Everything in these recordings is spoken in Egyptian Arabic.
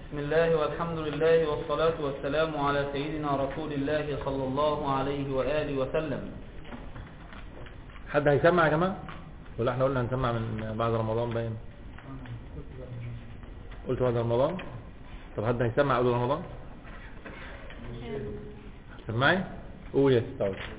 بسم الله والحمد لله والصلاة والسلام على سيدنا رسول الله صلى الله عليه وآله وسلم حد هيسمع يا جماعة ولا احنا قلنا هنسمع من بعد رمضان باين قلت بعد رمضان طب حد هيسمع قبل رمضان سمعي قول يا ستة عودة.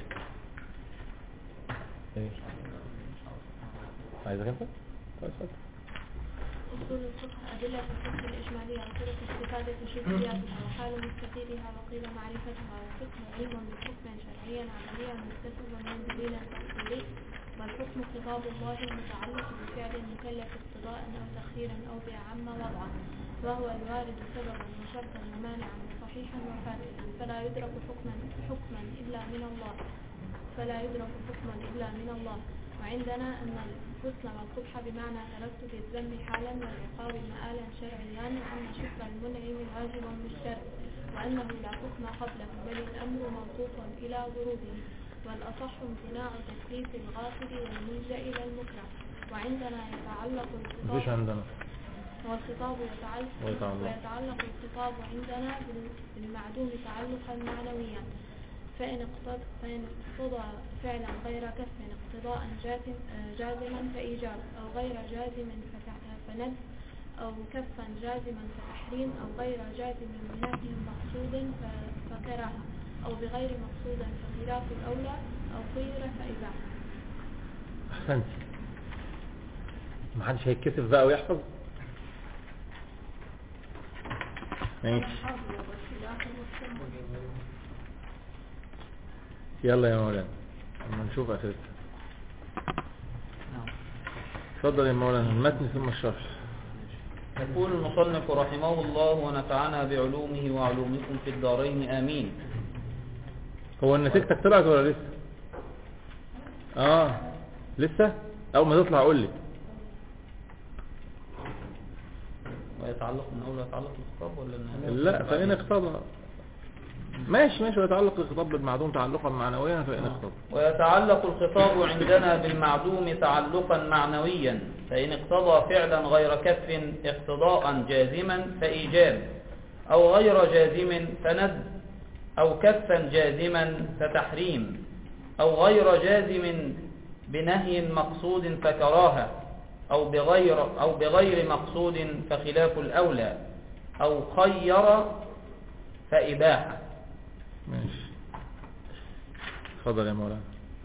ايه عايزك انت طيب اتفضل. أصول الفقه أدلة الفقه الإجمالية طرق استفادة شبهياتها وحال مستفيدها وقيل معرفتها والفقه علم بحكم شرعيا عمليا مكتسبا من دليل تفصيلي والحكم خطاب الله المتعلق بفعل المكلف اقتضاء أو تخييرا أو بأعم وضعا وهو الوارد سببا وشرطا ومانعا وصحيحا وفاسدا فلا يدرك حكما حكما إلا من الله فلا يدرك حكما إلا من الله وعندنا أن الحسن والقبح بمعنى ترتب الذنب حالا والعقاب مآلا شرعيا وأن شكر المنعم واجب بالشرع وأنه لا حكم قبله بل الأمر موقوف إلى وروده والأصح امتناع تكليف الغافل والملجأ إلى المكره وعندنا يتعلق مفيش الخطاب عندنا والخطاب يتعلق, ويتعلق. ويتعلق الخطاب عندنا بال- بالمعدوم تعلقا معنويا فإن اقتضى, فإن اقتضى فعلا غير كف اقتضاء جازم آه، جازما فإيجاب أو غير جازم فتع- فند أو كفا جازما فتحريم أو غير جازم بنفي مقصود ف- فكراهة أو بغير مقصود فخلاف الأولى أو خير فإباحة احسنت محدش هيتكسف بقى ويحفظ ماشي يلا يا مولانا اما نشوف اخرتها نعم. اتفضل يا مولانا المتن ثم الشرح يقول المصنف رحمه الله ونفعنا بعلومه وعلومكم في الدارين آمين هو النتيجتك طلعت ولا لسه اه لسه اول ما تطلع قول لي ويتعلق من أول يتعلق الخطاب ولا النهاية؟ لا فإن اقتضى ماشي ماشي ويتعلق الخطاب بالمعدوم تعلقا معنويا فإن اقتضى ويتعلق الخطاب عندنا بالمعدوم تعلقا معنويا فإن اقتضى فعلا غير كف اقتضاء جازما فإيجاب أو غير جازم فند أو كفا جازما فتحريم أو غير جازم بنهي مقصود فكراهة أو بغير, أو بغير مقصود فخلاف الأولى أو خير فإباحة ماشي اتفضل يا مولانا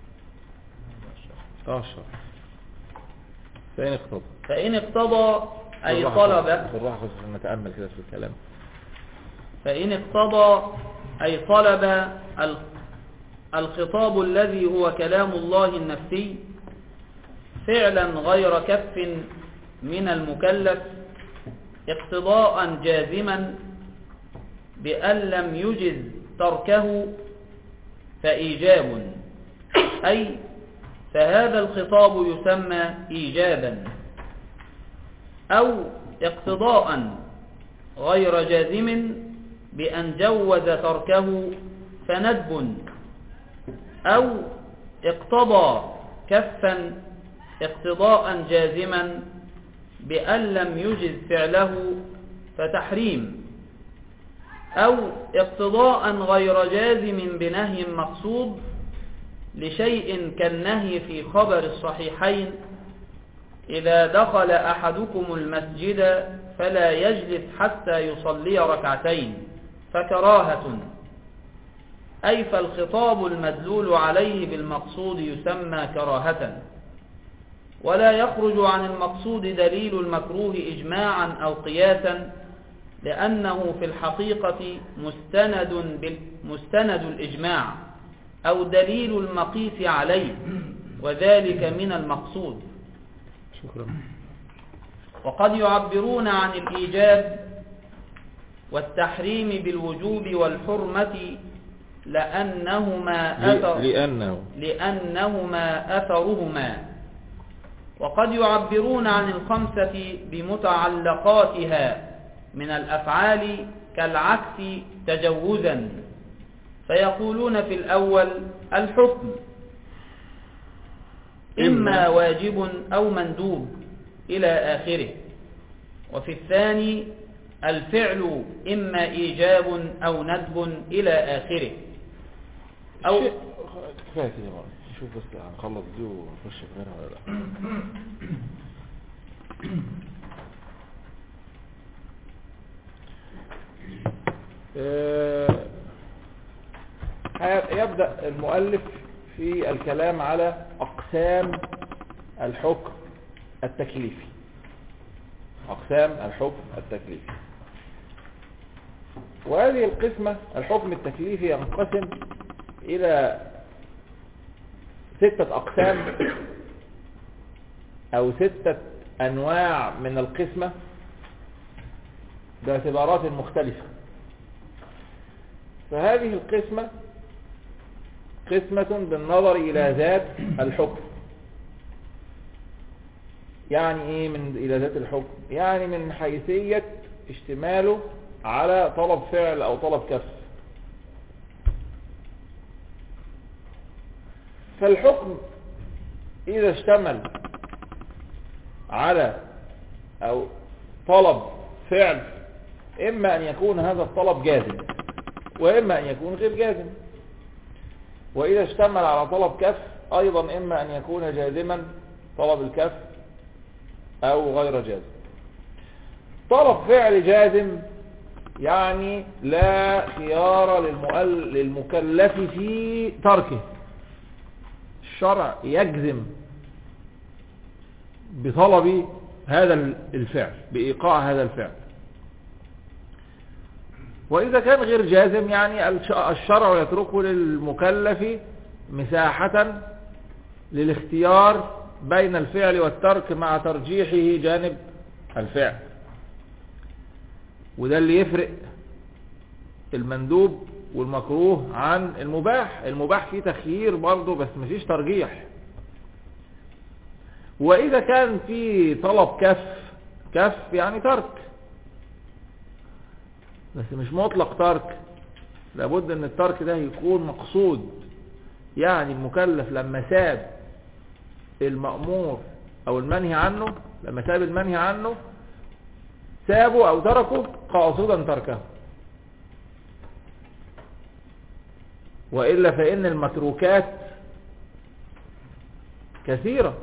اه الشرح فإن اقتضى فإن اقتضى أي بالراحة- طلب بالراحة خالص عشان نتأمل كده في الكلام فإن اقتضى أي طلب ال- الخطاب الذي هو كلام الله النفسي فعلا غير كف من المكلف اقتضاء جازما بأن لم يجز تركه فإيجاب أي فهذا الخطاب يسمى إيجابا أو اقتضاء غير جازم بأن جوز تركه فندب أو اقتضى كفا اقتضاء جازما بأن لم يجز فعله فتحريم أو اقتضاء غير جازم بنهي مقصود لشيء كالنهي في خبر الصحيحين إذا دخل أحدكم المسجد فلا يجلس حتى يصلي ركعتين فكراهة أي فالخطاب المدلول عليه بالمقصود يسمى كراهة ولا يخرج عن المقصود دليل المكروه إجماعا أو قياسا لأنه في الحقيقة مستند, بال- مستند الإجماع أو دليل المقيس عليه وذلك من المقصود شكرا وقد يعبرون عن الإيجاب والتحريم بالوجوب والحرمة لأنهما أثر لأنه لأنهما أثرهما وقد يعبرون عن الخمسة بمتعلقاتها من الأفعال كالعكس تجوزا فيقولون في الأول الحكم إما واجب أو مندوب إلى آخره وفي الثاني الفعل إما إيجاب أو ندب إلى آخره أو شيء- كفايه كده بقى نشوف بس هنخلص دي ونخش في غيرها ولا لا آه، هي- يبدأ المؤلف في الكلام على أقسام الحكم التكليفي أقسام الحكم التكليفي وهذه القسمة الحكم التكليفي ينقسم إلى ستة أقسام أو ستة أنواع من القسمة باعتبارات مختلفة فهذه القسمة قسمة بالنظر إلى ذات الحكم يعني إيه من إلى ذات الحكم يعني من حيثية اشتماله على طلب فعل أو طلب كف فالحكم إذا اشتمل على أو طلب فعل إما أن يكون هذا الطلب جازم وإما أن يكون غير جازم وإذا اشتمل على طلب كف أيضا إما أن يكون جازما طلب الكف أو غير جازم طلب فعل جازم يعني لا خيار للمؤل- للمكلف في تركه الشرع يجزم بطلب هذا الفعل بإيقاع هذا الفعل وإذا كان غير جازم يعني الش- الشرع يتركه للمكلف مساحة للاختيار بين الفعل والترك مع ترجيحه جانب الفعل وده اللي يفرق المندوب والمكروه عن المباح المباح فيه تخيير برضه بس مفيش ترجيح وإذا كان في طلب كف كف يعني ترك بس مش مطلق ترك لابد ان الترك ده يكون مقصود يعني المكلف لما ساب المأمور او المنهي عنه لما ساب المنهي عنه سابه او تركه قاصدا تركه وإلا فإن المتروكات كثيرة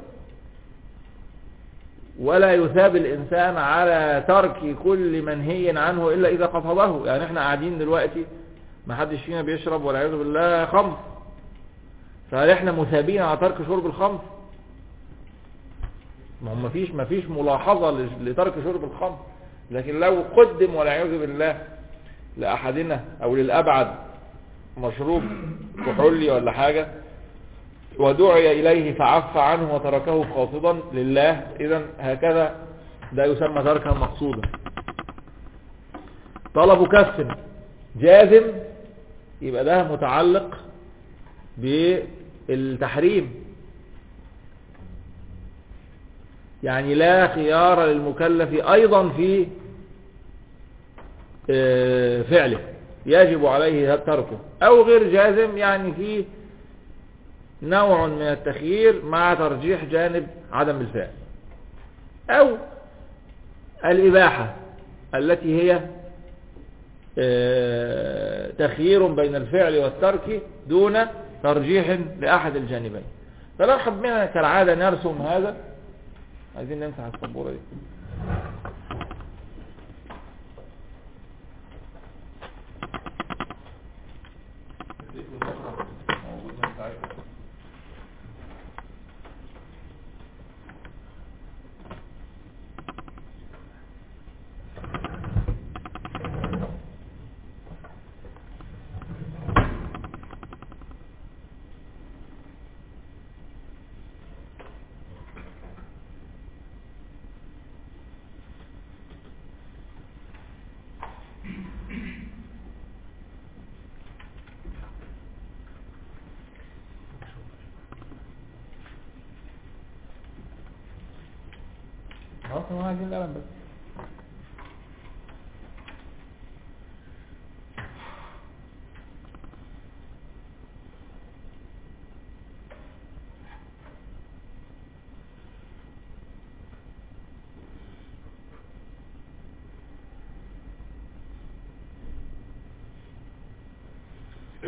ولا يثاب الإنسان على ترك كل منهي عنه إلا إذا قصده يعني احنا قاعدين دلوقتي ما حدش فينا بيشرب ولا يعوذ بالله خمر فهل احنا مثابين على ترك شرب الخمر ما هو مفيش مفيش ملاحظة لترك شرب الخمر لكن لو قدم ولا يعوذ بالله لأحدنا أو للأبعد مشروب كحولي ولا حاجة ودعي إليه فعف عنه وتركه قاصدا لله إذا هكذا ده يسمى تركا مقصودا طلب كف جازم يبقى ده متعلق بالتحريم يعني لا خيار للمكلف أيضا في فعله يجب عليه تركه أو غير جازم يعني في نوع من التخيير مع ترجيح جانب عدم الفعل أو الإباحة التي هي تخيير بين الفعل والترك دون ترجيح لأحد الجانبين فلو حبنا كالعادة نرسم هذا عايزين نمسح السبورة دي خلاص هو عايزين القلم بس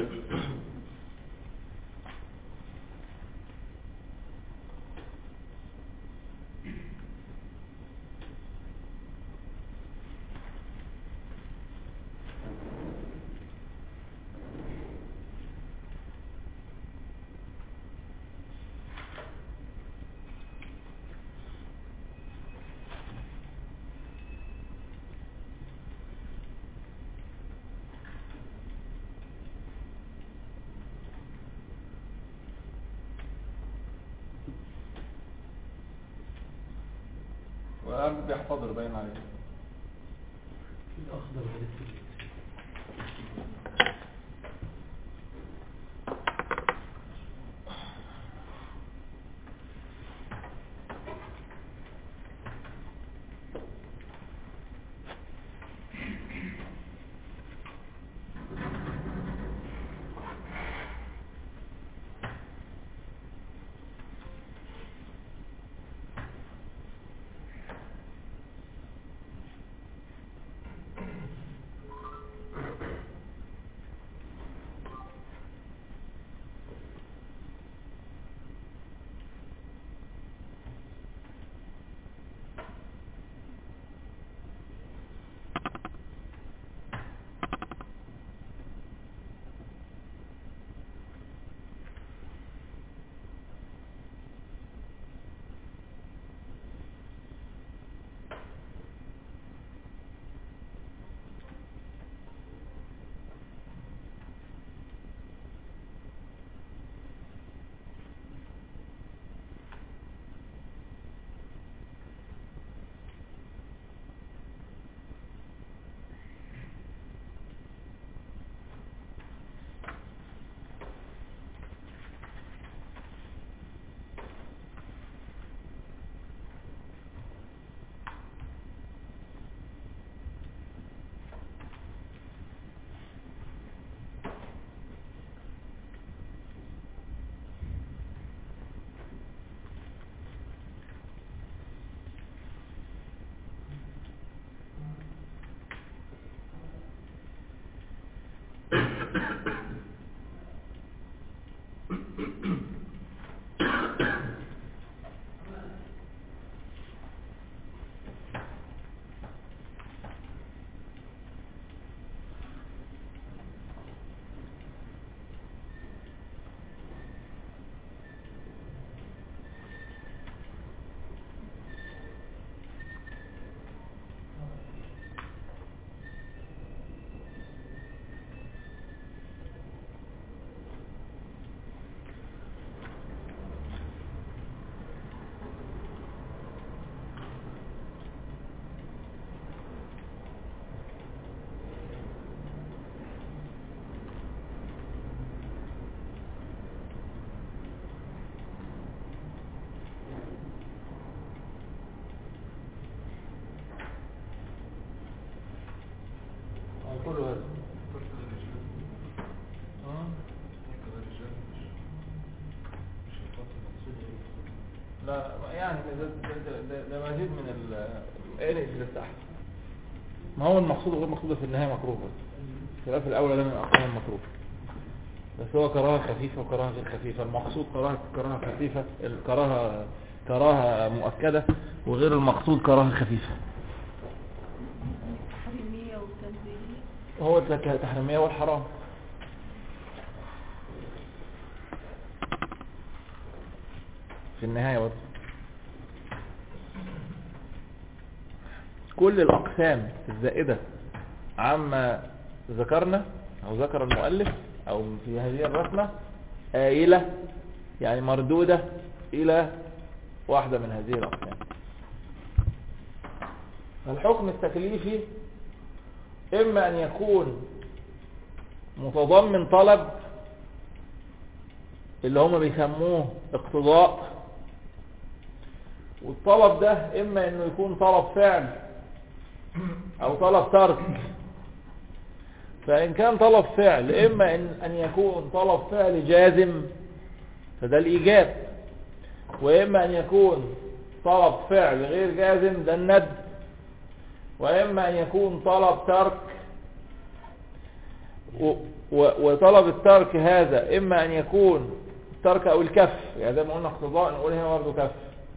وقام بيحتضر باين عليه الأخضر والأسود كله هذا آه. لا يعني ده, ده, ده, ده مزيد من ال ايه اللي تحت ما هو المقصود وغير مقصود في النهاية مكروه بس خلاف الأولى ده من أقسام المكروه بس هو كراهة خفيفة وكراهة غير خفيفة المقصود كراهة كراهة خفيفة الكراهة كراهة مؤكدة وغير المقصود كراهة خفيفة التحريمية والتنزيهية هو التحريمية والحرام في النهاية برضه كل الأقسام الزائدة عما ذكرنا أو ذكر المؤلف أو في هذه الرسمة آيلة يعني مردودة إلى واحدة من هذه الأقسام الحكم التكليفي إما أن يكون متضمن طلب اللي هم بيسموه اقتضاء والطلب ده إما أنه يكون طلب فعل أو طلب ترك فإن كان طلب فعل إما أن, أن يكون طلب فعل جازم فده الإيجاب وإما أن يكون طلب فعل غير جازم ده الند وإما أن يكون طلب ترك و- و- وطلب الترك هذا اما ان يكون الترك او الكف يعني زي ما قلنا اقتضاء نقول هنا برضه كف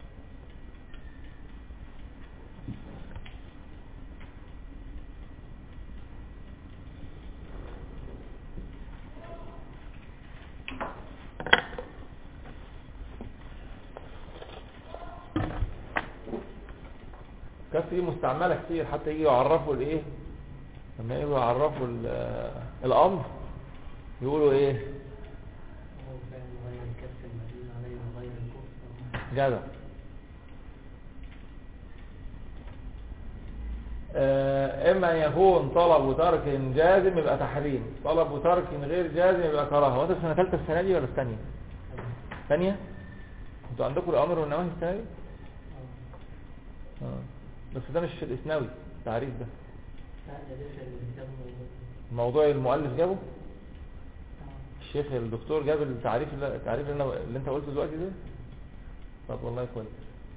كف دي مستعملة كتير حتى يجي يعرفوا الايه لما يجوا يعرفوا ال- الامر يقولوا ايه هو فعل غير الكف المدين عليه غير الكفر جدع آه، اما ان يكون طلب وترك جازم يبقى تحريم طلب وترك غير جازم يبقى كراهه هو انت في سنه ثالثه السنه دي ولا الثانيه ثانيه انتوا عندكم الامر والنواهي السنه دي آه. بس ده مش في الاسناوي التعريف ده لا ده لسه الكتاب موجود الموضوع المؤلف جابه الشيخ الدكتور جاب التعريف اللي, التعريف اللي, أنا- اللي انت قلته دلوقتي ده طب والله كويس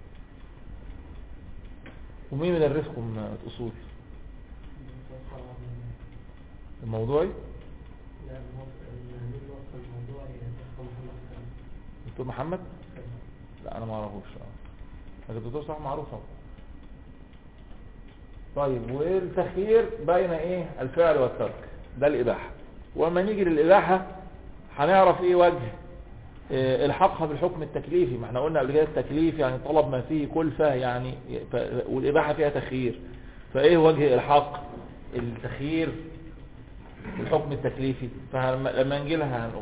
ومين مدرسكم الاصول متوفر عن- الموضوعي لا الموضوع- المهني وصف الموضوع هي دكتور محمد سلام. دكتور محمد سلام. لا انا ما اعرفوش اه لكن الدكتور صح معروف طبعا طيب والتخيير بين ايه الفعل والترك ده الاباحه واما نيجي للاباحه هنعرف ايه وجه إيه الحقها بالحكم التكليفي ما احنا قلنا قبل كده التكليف يعني طلب ما فيه كلفه يعني ف... والاباحه فيها تخيير فايه وجه الحق التخيير الحكم التكليفي فلما نجي لها هنقول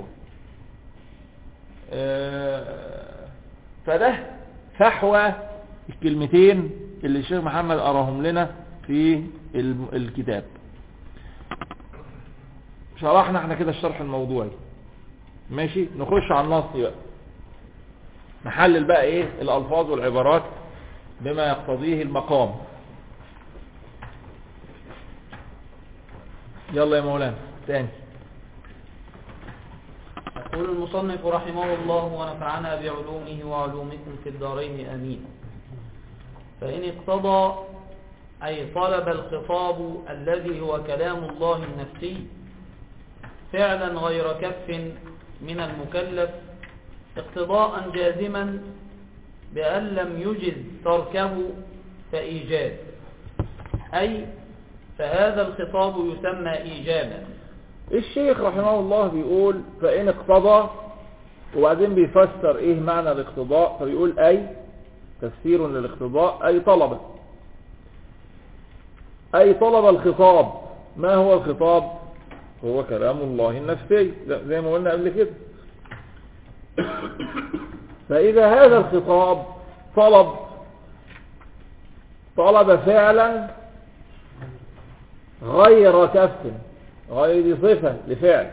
آه، فده فحوى الكلمتين اللي الشيخ محمد أراهم لنا في الم- الكتاب شرحنا احنا كده الشرح الموضوعي ماشي نخش على النص بقى نحلل بقى ايه الالفاظ والعبارات بما يقتضيه المقام يلا يا مولانا تاني يقول المصنف رحمه الله ونفعنا بعلومه وعلومكم في الدارين امين فان اقتضى اي طلب الخطاب الذي هو كلام الله النفسي فعلا غير كف من المكلف اقتضاء جازما بأن لم يجز تركه فإيجاب أي فهذا الخطاب يسمى إيجابا الشيخ رحمه الله بيقول فإن اقتضى وبعدين بيفسر ايه معنى الاقتضاء فبيقول اي تفسير للاقتضاء اي طلب اي طلب الخطاب ما هو الخطاب هو كلام الله النفسي لا، زي ما قلنا قبل كده فإذا هذا الخطاب طلب طلب فعلا غير كف غير دي صفة لفعل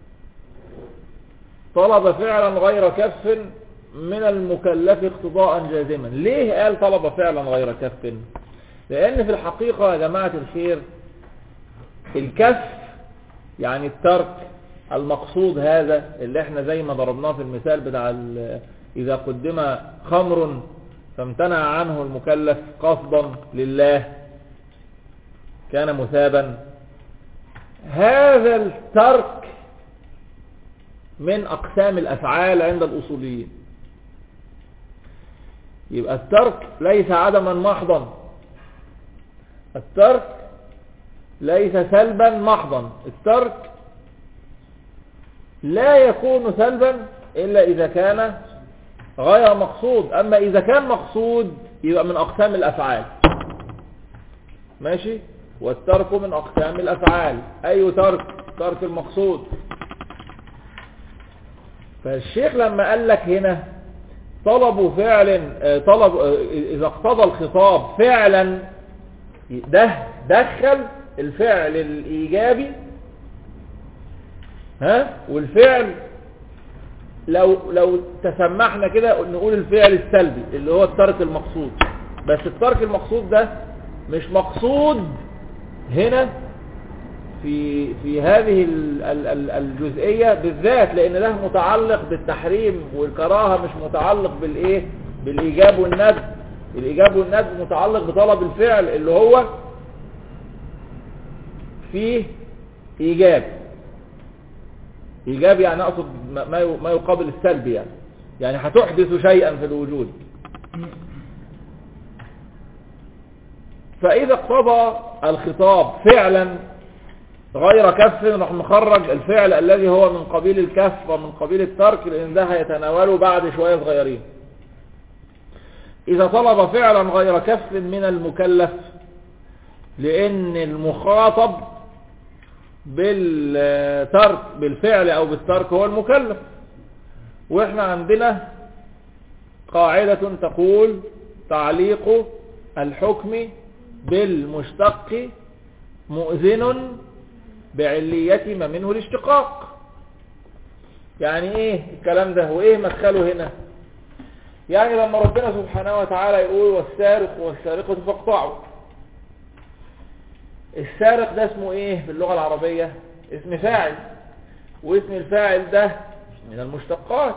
طلب فعلا غير كف من المكلف اقتضاء جازما ليه قال طلب فعلا غير كف لان في الحقيقة يا جماعة الخير الكف يعني الترك المقصود هذا اللي احنا زي ما ضربناه في المثال بتاع ال- اذا قدم خمر فامتنع عنه المكلف قصدا لله كان مثابا هذا الترك من أقسام الأفعال عند الأصوليين يبقى الترك ليس عدما محضا الترك ليس سلبا محضا الترك لا يكون سلبا إلا إذا كان غير مقصود أما إذا كان مقصود يبقى من أقسام الأفعال ماشي والترك من أقسام الأفعال أي ترك ترك المقصود فالشيخ لما قال لك هنا طلب فعل آه، طلب آه، إذا اقتضى الخطاب فعلا ده دخل الفعل الإيجابي ها والفعل لو لو تسمحنا كده نقول الفعل السلبي اللي هو الترك المقصود بس الترك المقصود ده مش مقصود هنا في في هذه ال- ال- ال- الجزئية بالذات لان ده متعلق بالتحريم والكراهة مش متعلق بالايه بالايجاب والندب الايجاب والندب متعلق بطلب الفعل اللي هو فيه ايجاب ايجابي يعني اقصد ما- ما ي- ما يقابل السلب يعني يعني هتحدث شيئا في الوجود فاذا اقتضى الخطاب فعلا غير كف نروح مخرج الفعل الذي هو من قبيل الكف ومن قبيل الترك لان ده هيتناوله بعد شوية صغيرين اذا طلب فعلا غير كف من المكلف لان المخاطب بالترك بالفعل او بالترك هو المكلف واحنا عندنا قاعدة تقول تعليق الحكم بالمشتق مؤذن بعلية ما منه الاشتقاق يعني ايه الكلام ده وايه مدخله هنا يعني لما ربنا سبحانه وتعالى يقول والسارق والسارقة فاقطعوا السارق ده اسمه ايه في اللغة العربية اسم فاعل واسم الفاعل ده من المشتقات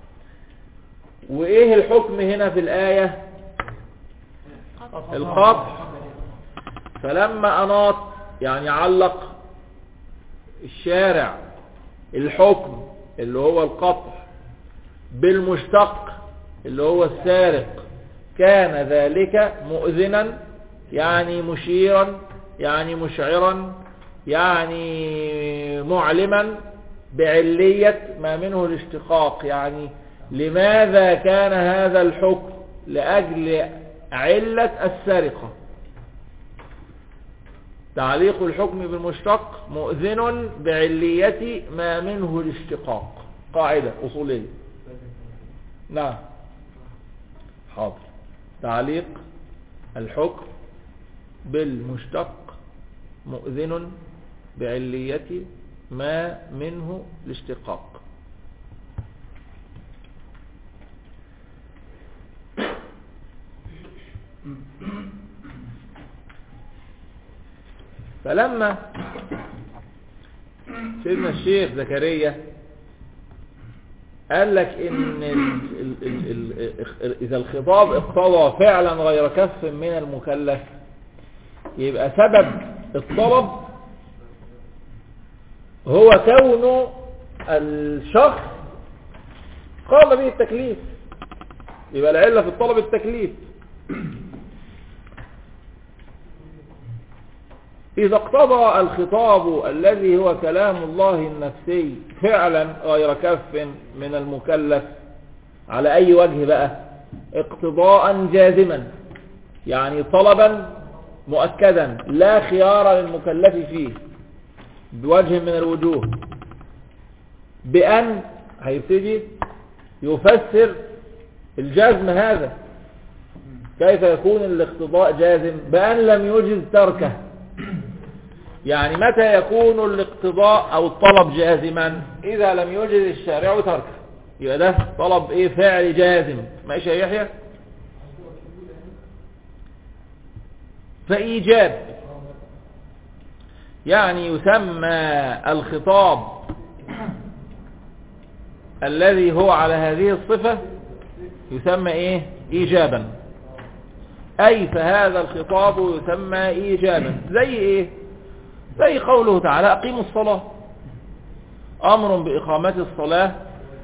وايه الحكم هنا في الآية القطع فلما اناط يعني علق الشارع الحكم اللي هو القطع بالمشتق اللي هو السارق كان ذلك مؤذنا يعني مشيرا يعني مشعرا يعني معلما بعلية ما منه الاشتقاق يعني لماذا كان هذا الحكم لأجل علة السرقة تعليق الحكم بالمشتق مؤذن بعلية ما منه الاشتقاق قاعدة أصولية نعم حاضر تعليق الحكم بالمشتق مؤذن بعلية ما منه الاشتقاق فلما سيدنا الشيخ زكريا قال لك ان ال ال ال ال اذا الخطاب اقتضى فعلا غير كف من المكلف يبقى سبب الطلب هو كون الشخص قام به التكليف يبقى العلة في الطلب التكليف إذا اقتضى الخطاب الذي هو كلام الله النفسي فعلا غير كف من المكلف على أي وجه بقى اقتضاء جازما يعني طلبا مؤكدا لا خيار للمكلف فيه بوجه من الوجوه بأن هيبتدي يفسر الجزم هذا كيف يكون الاقتضاء جازم بأن لم يجز تركه يعني متى يكون الاقتضاء او الطلب جازما اذا لم يجز الشارع تركه يبقى ده طلب ايه فعل جازم ماشي يا يحيى فايجاب يعني يسمى الخطاب الذي هو على هذه الصفة يسمى ايه ايجابا اي فهذا الخطاب يسمى ايجابا زي ايه زي قوله تعالى اقيموا الصلاة امر باقامة الصلاة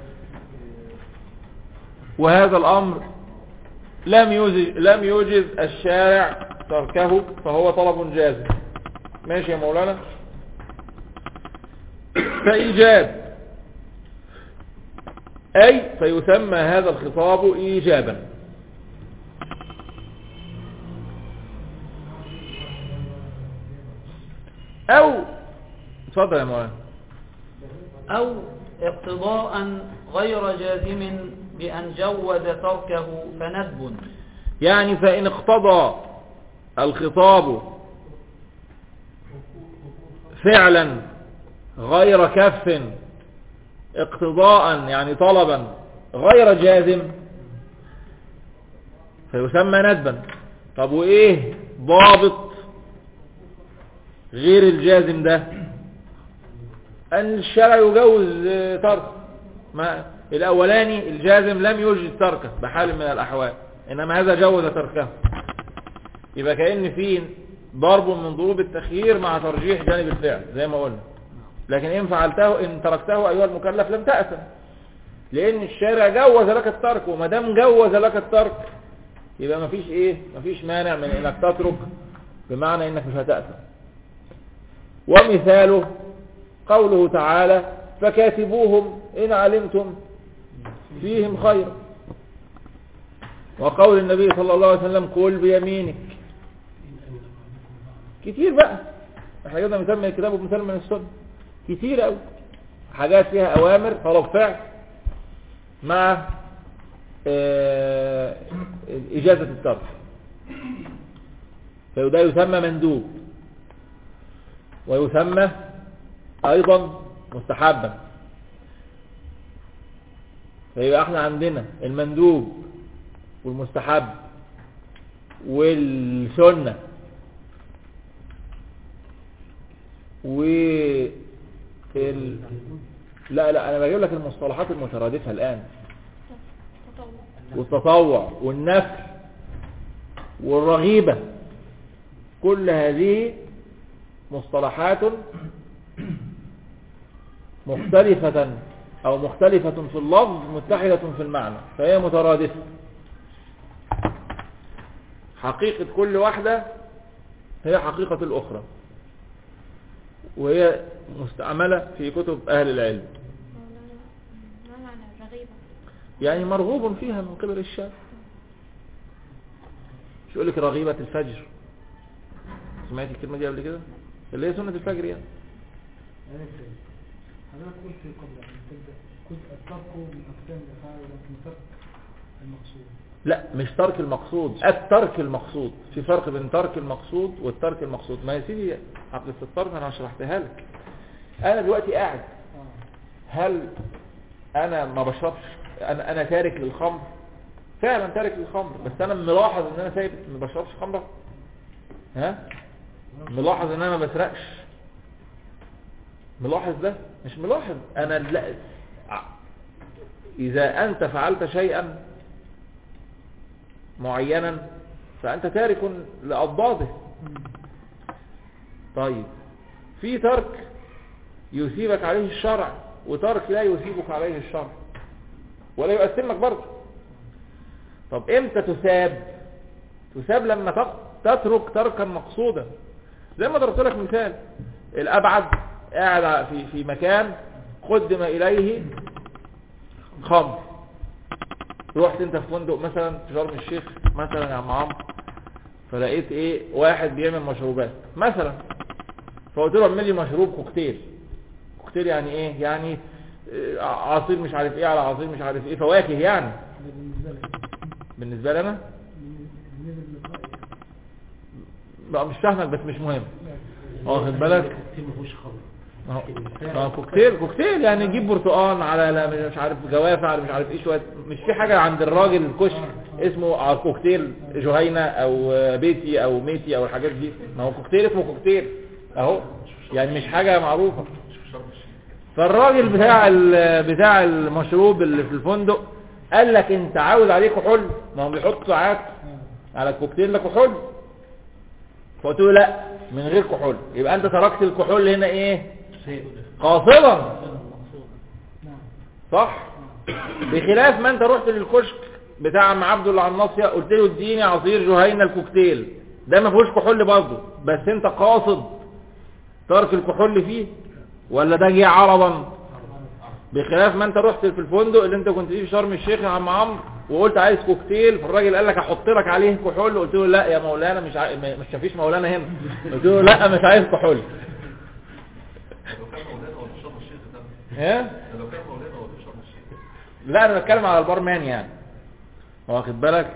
وهذا الامر لم يوجز, لم يوجز الشارع تركه فهو طلب جازم ماشي يا مولانا فايجاب اي فيسمى هذا الخطاب ايجابا او اتفضل يا مولانا أو اقتضاء غير جازم بأن جود تركه فندب يعني فإن اقتضى الخطاب فعلا غير كف اقتضاء يعني طلبا غير جازم فيسمى ندبا طب وايه ضابط غير الجازم ده ان الشرع يجوز ترك ما الاولاني الجازم لم يوجد تركه بحال من الاحوال انما هذا جوز تركه يبقى كأن في ضرب من ضروب التخيير مع ترجيح جانب الفعل زي ما قلنا لكن إن فعلته إن تركته أيها المكلف لم تأثم لأن الشارع جوز لك الترك وما دام جوز لك الترك يبقى مفيش إيه مفيش مانع من إنك تترك بمعنى إنك مش هتأثم ومثاله قوله تعالى فكاتبوهم إن علمتم فيهم خيرا وقول النبي صلى الله عليه وسلم قل بيمينك كتير بقى احنا كده مثال من الكتاب ومثال من السنة كتير قوي حاجات فيها اوامر طلب فعل مع آه، اجازة الترك فده يسمى مندوب ويسمى ايضا مستحبا فيبقى احنا عندنا المندوب والمستحب والسنة و ال... لا لا انا بجيب لك المصطلحات المترادفة الان تطوع والتطوع والنفل والرغيبة كل هذه مصطلحات مختلفة او مختلفة في اللفظ متحدة في المعنى فهي مترادفة حقيقة كل واحدة هي حقيقة الأخرى وهي مستعملة في كتب أهل العلم ما معنى الرغيبة يعني مرغوب فيها من قبل الشاب مش يقول لك رغيبة الفجر سمعت الكلمة دي قبل كده اللي هي سنة الفجر يعني أنا فاهم. حضرتك قلت قبل أن تبدأ كنت الترك من أقسام الأفعال ولكن ترك المقصود لا مش ترك المقصود الترك المقصود في فرق بين ترك المقصود والترك المقصود ما يا سيدي عقل الترك انا شرحتها لك انا دلوقتي قاعد آه. هل انا ما بشربش انا انا تارك للخمر فعلا تارك للخمر بس انا ملاحظ ان انا ثابت ما بشربش خمره ها ملاحظ ان انا ما بسرقش ملاحظ ده مش ملاحظ انا لا ع- اذا انت فعلت شيئا معينا فانت تارك لاضداده طيب في ترك يثيبك عليه الشرع وترك لا يثيبك عليه الشرع ولا يؤثمك برضه طب امتى تثاب تثاب لما تق- تترك تركا مقصودا زي ما ضربت لك مثال الابعد قاعد في في مكان قدم اليه خمر رحت انت في فندق مثلا في شرم الشيخ مثلا يا عم عمرو فلقيت ايه واحد بيعمل مشروبات مثلا فقلت له اعمل لي مشروب كوكتيل كوكتيل يعني ايه يعني آه، عصير مش عارف ايه على عصير مش عارف ايه فواكه يعني ده بالنسبة لي بالنسبه لي انا بالنسبة للقاء بقى مش فاهمك بس مش مهم واخد بالك كتير ما فيهوش خمر ما هو- ما هو كوكتيل كوكتيل يعني نجيب برتقال على لا مش عارف جوافه على مش عارف ايه شويه مش في حاجه عند الراجل الكشك اسمه ع- كوكتيل جهينه او بيتي او ميتي او الحاجات دي ما هو كوكتيل اسمه كوكتيل اهو يعني مش حاجه معروفه فالراجل بتاع ال- بتاع المشروب اللي في الفندق قال لك انت عاوز عليه كحول ما هو بيحط ساعات على الكوكتيل ده كحول فقلت له لا من غير كحول يبقى انت تركت الكحول هنا ايه قاصدا صح بخلاف ما انت رحت للكشك بتاع عم عبده اللي على الناصيه قلت له اديني عصير جهينه الكوكتيل ده ما فيهوش كحول برضه بس انت قاصد ترك الكحول فيه ولا ده جه عرضا بخلاف ما انت رحت في الفندق اللي انت كنت فيه في شرم الشيخ يا عم عمرو وقلت عايز كوكتيل فالراجل قال لك احط لك عليه كحول قلت له لا يا مولانا مش عاي... مش مفيش مولانا هنا قلت له لا مش عايز كحول لو كان مولانا هو في شرم الشيخ ده ها ده لو كان مولانا هو في شرم الشيخ لا انا بتكلم على البارمان يعني واخد بالك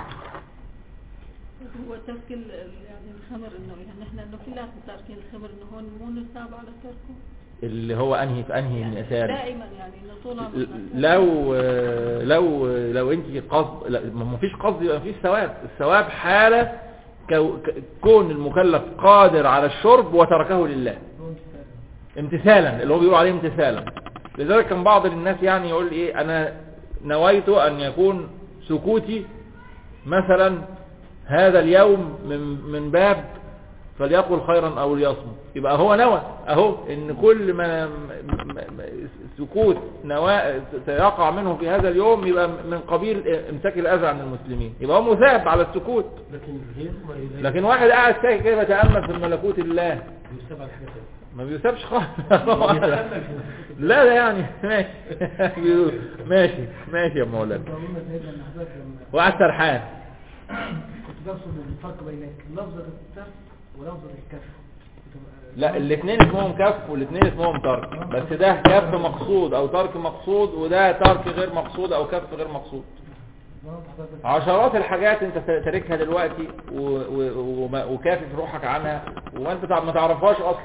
هو ترك ال- ال- يعني الخمر انه يعني احنا انه كلنا تاركين الخمر انه هون مو نثاب على تركه اللي هو انهي في انهي من اثار دائما يعني انه طول عمرنا لو لو لو انت قصد لا ما فيش قصد يبقى مفيش ثواب الثواب حالة كو- ك- كون المكلف قادر على الشرب وتركه لله امتثالا اللي هو بيقول عليه امتثالا لذلك كان بعض الناس يعني يقول ايه انا نويت ان يكون سكوتي مثلا هذا اليوم من من باب فليقل خيرا او ليصمت يبقى هو نوى اهو ان كل ما م- م- م- سكوت نوا سيقع منه في هذا اليوم يبقى من قبيل امساك الاذى عن المسلمين يبقى هو مثاب على السكوت لكن غير ما يلاقي لكن واحد قاعد ساكت كده بيتامل في ملكوت الله يستبع الحاجة تانية ما بيسابش خالص لا لا يعني ماشي ماشي ماشي يا مولانا قلنا سيدنا ابن حضرتك لما وقعد سرحان كنت برسم الفرق بين لفظة الترك ولفظة الكف كنت ب- لا الاثنين اسمهم كف والاثنين اسمهم ترك بس ده كف مقصود او ترك مقصود وده ترك غير مقصود او كف غير مقصود ضربت حضرتك عشرات الحاجات انت تاركها دلوقتي و- و- وما- وكافف روحك عنها وانت تع- ما تعرفهاش اصلا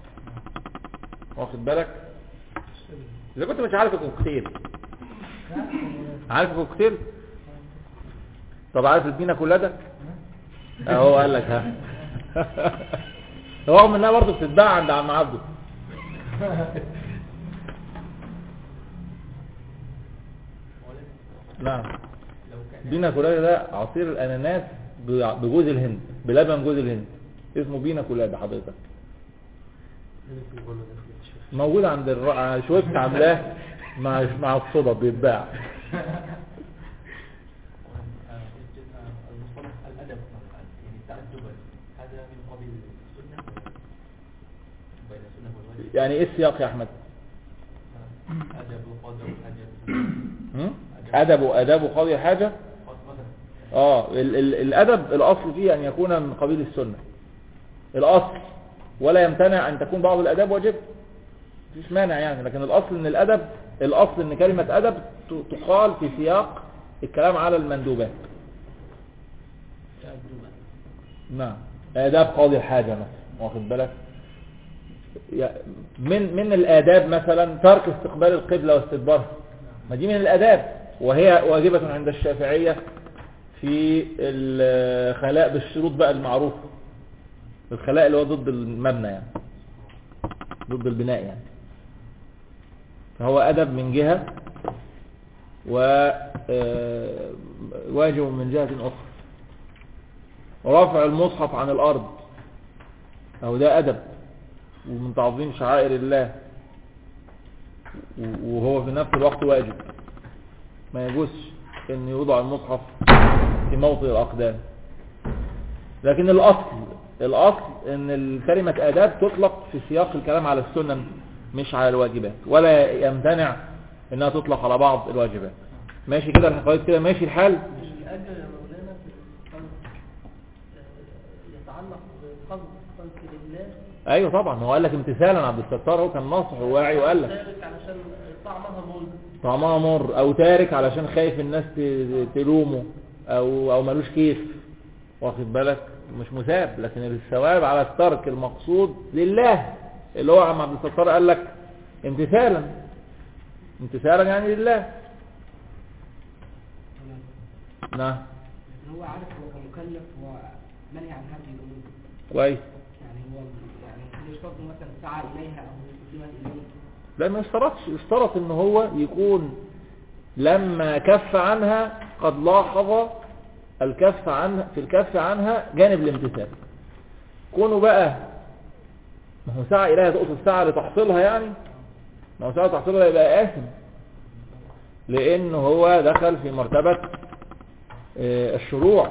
واخد بالك اذا كنت مش عارف الكوكتيل عارف الكوكتيل طب عارف البينا كولادة اهو قال لك ها رغم انها برضه بتتباع عند عم عبده نعم بينا كولادة ده عصير الاناناس ب- بجوز الهند بلبن جوز الهند اسمه بينا كولادة حضرتك موجود عند الر... شويبت عاملاه مع مع الصودا بيتباع المصطلح الأدب يعني التأدب هذا من قبيل السنة بين السنة والواجب يعني ايه السياق يا احمد أدب وقدر أدب هم؟ ادب واداب قاضي حاجة مثلا اه ال ال الادب الاصل فيه ان يكون من قبيل السنة الاصل ولا يمتنع ان تكون بعض الاداب واجب مفيش مانع يعني لكن الاصل ان الادب الاصل ان كلمة ادب ت- تقال في سياق الكلام على المندوبات نعم آداب قاضي الحاجة مثلا واخد بالك يا- من من الآداب مثلا ترك استقبال القبلة واستدبارها ما دي من الآداب وهي واجبة عند الشافعية في الخلاء بالشروط بقى المعروفة الخلاء اللي هو ضد المبنى يعني ضد البناء يعني فهو أدب من جهة وواجب من جهة أخرى رفع المصحف عن الأرض أو ده أدب ومن تعظيم شعائر الله و- وهو في نفس الوقت واجب ما يجوزش ان يوضع المصحف في موطئ الأقدام لكن الأصل الأصل ان كلمة آداب تطلق في سياق الكلام على السنن مش على الواجبات ولا يمتنع انها تطلق على بعض الواجبات ماشي كده الحقائق كده ماشي الحال مش الأجر يا مولانا في الخلق آه، يتعلق بخلق خلق لله ايوه طبعا ما هو قال لك امتثالا عبد الستار هو كان ناصح وواعي وقال لك ذلك علشان طعمها مر طعمها مر او تارك علشان خايف الناس ت- تلومه او او ملوش كيف واخد بالك مش مثاب لكن الثواب على الترك المقصود لله اللي هو عم عبد الستار قال لك امتثالا امتثالا يعني لله نعم هو عارف هو كمكلف هو منهي عن هذه الامور كويس يعني هو يعني مش شرط إنه مثلا سعى اليها او قدمت اليه لا ما يشترطش يشترط ان هو يكون لما كف عنها قد لاحظ الكف عنها في الكف عنها جانب الامتثال كونه بقى ما هو سعى إليها تقصد سعى لتحصيلها يعني ما هو سعى لتحصيلها يبقى آثم لأنه هو دخل في مرتبة آه، الشروع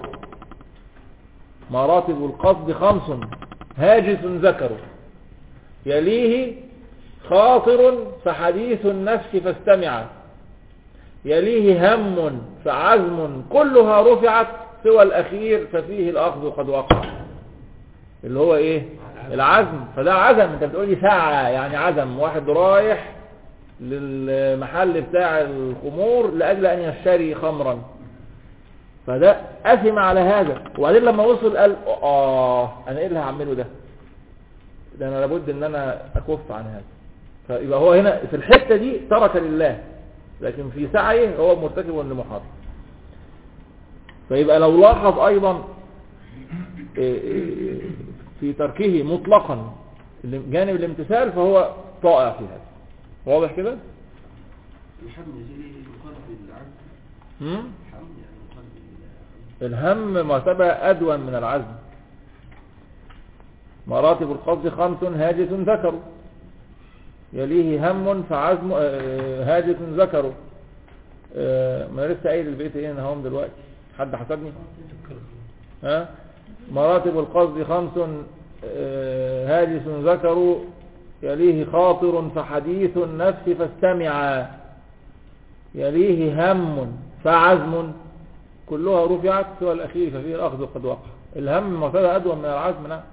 مراتب القصد خمس هاجس ذكره يليه خاطر فحديث النفس فاستمع يليه هم فعزم كلها رفعت سوى الأخير ففيه الأخذ قد وقع اللي هو ايه العزم فده عزم انت بتقولي ساعة يعني عزم واحد رايح للمحل بتاع الخمور لأجل أن يشتري خمرا فده أثم على هذا وبعدين لما وصل قال آه أنا إيه اللي هعمله ده ده أنا لابد أن أنا أكف عن هذا فيبقى هو هنا في الحتة دي ترك لله لكن في سعيه هو مرتكب لمحرم فيبقى لو لاحظ أيضا إيه إيه في تركه مطلقا جانب الامتثال فهو طائع في هذا واضح كده الحم يجري يقال بالعزم هم؟ الحم يعني يقال بالعزم الهم مرتبة أدون من العزم مراتب القصد خمس هاجس ذكر يليه هم فعزم آه، هاجس ذكر آه، ما أنا لسه قايل البيت ايه انا هم دلوقتي حد حسبني ها مراتب القصد خمس آه، هاجس ذكر يليه خاطر فحديث النفس فاستمعا يليه هم فعزم كلها رفعت سوى الأخير ففيه الأخذ قد وقع الهم مرتبة أدوى من العزم نعم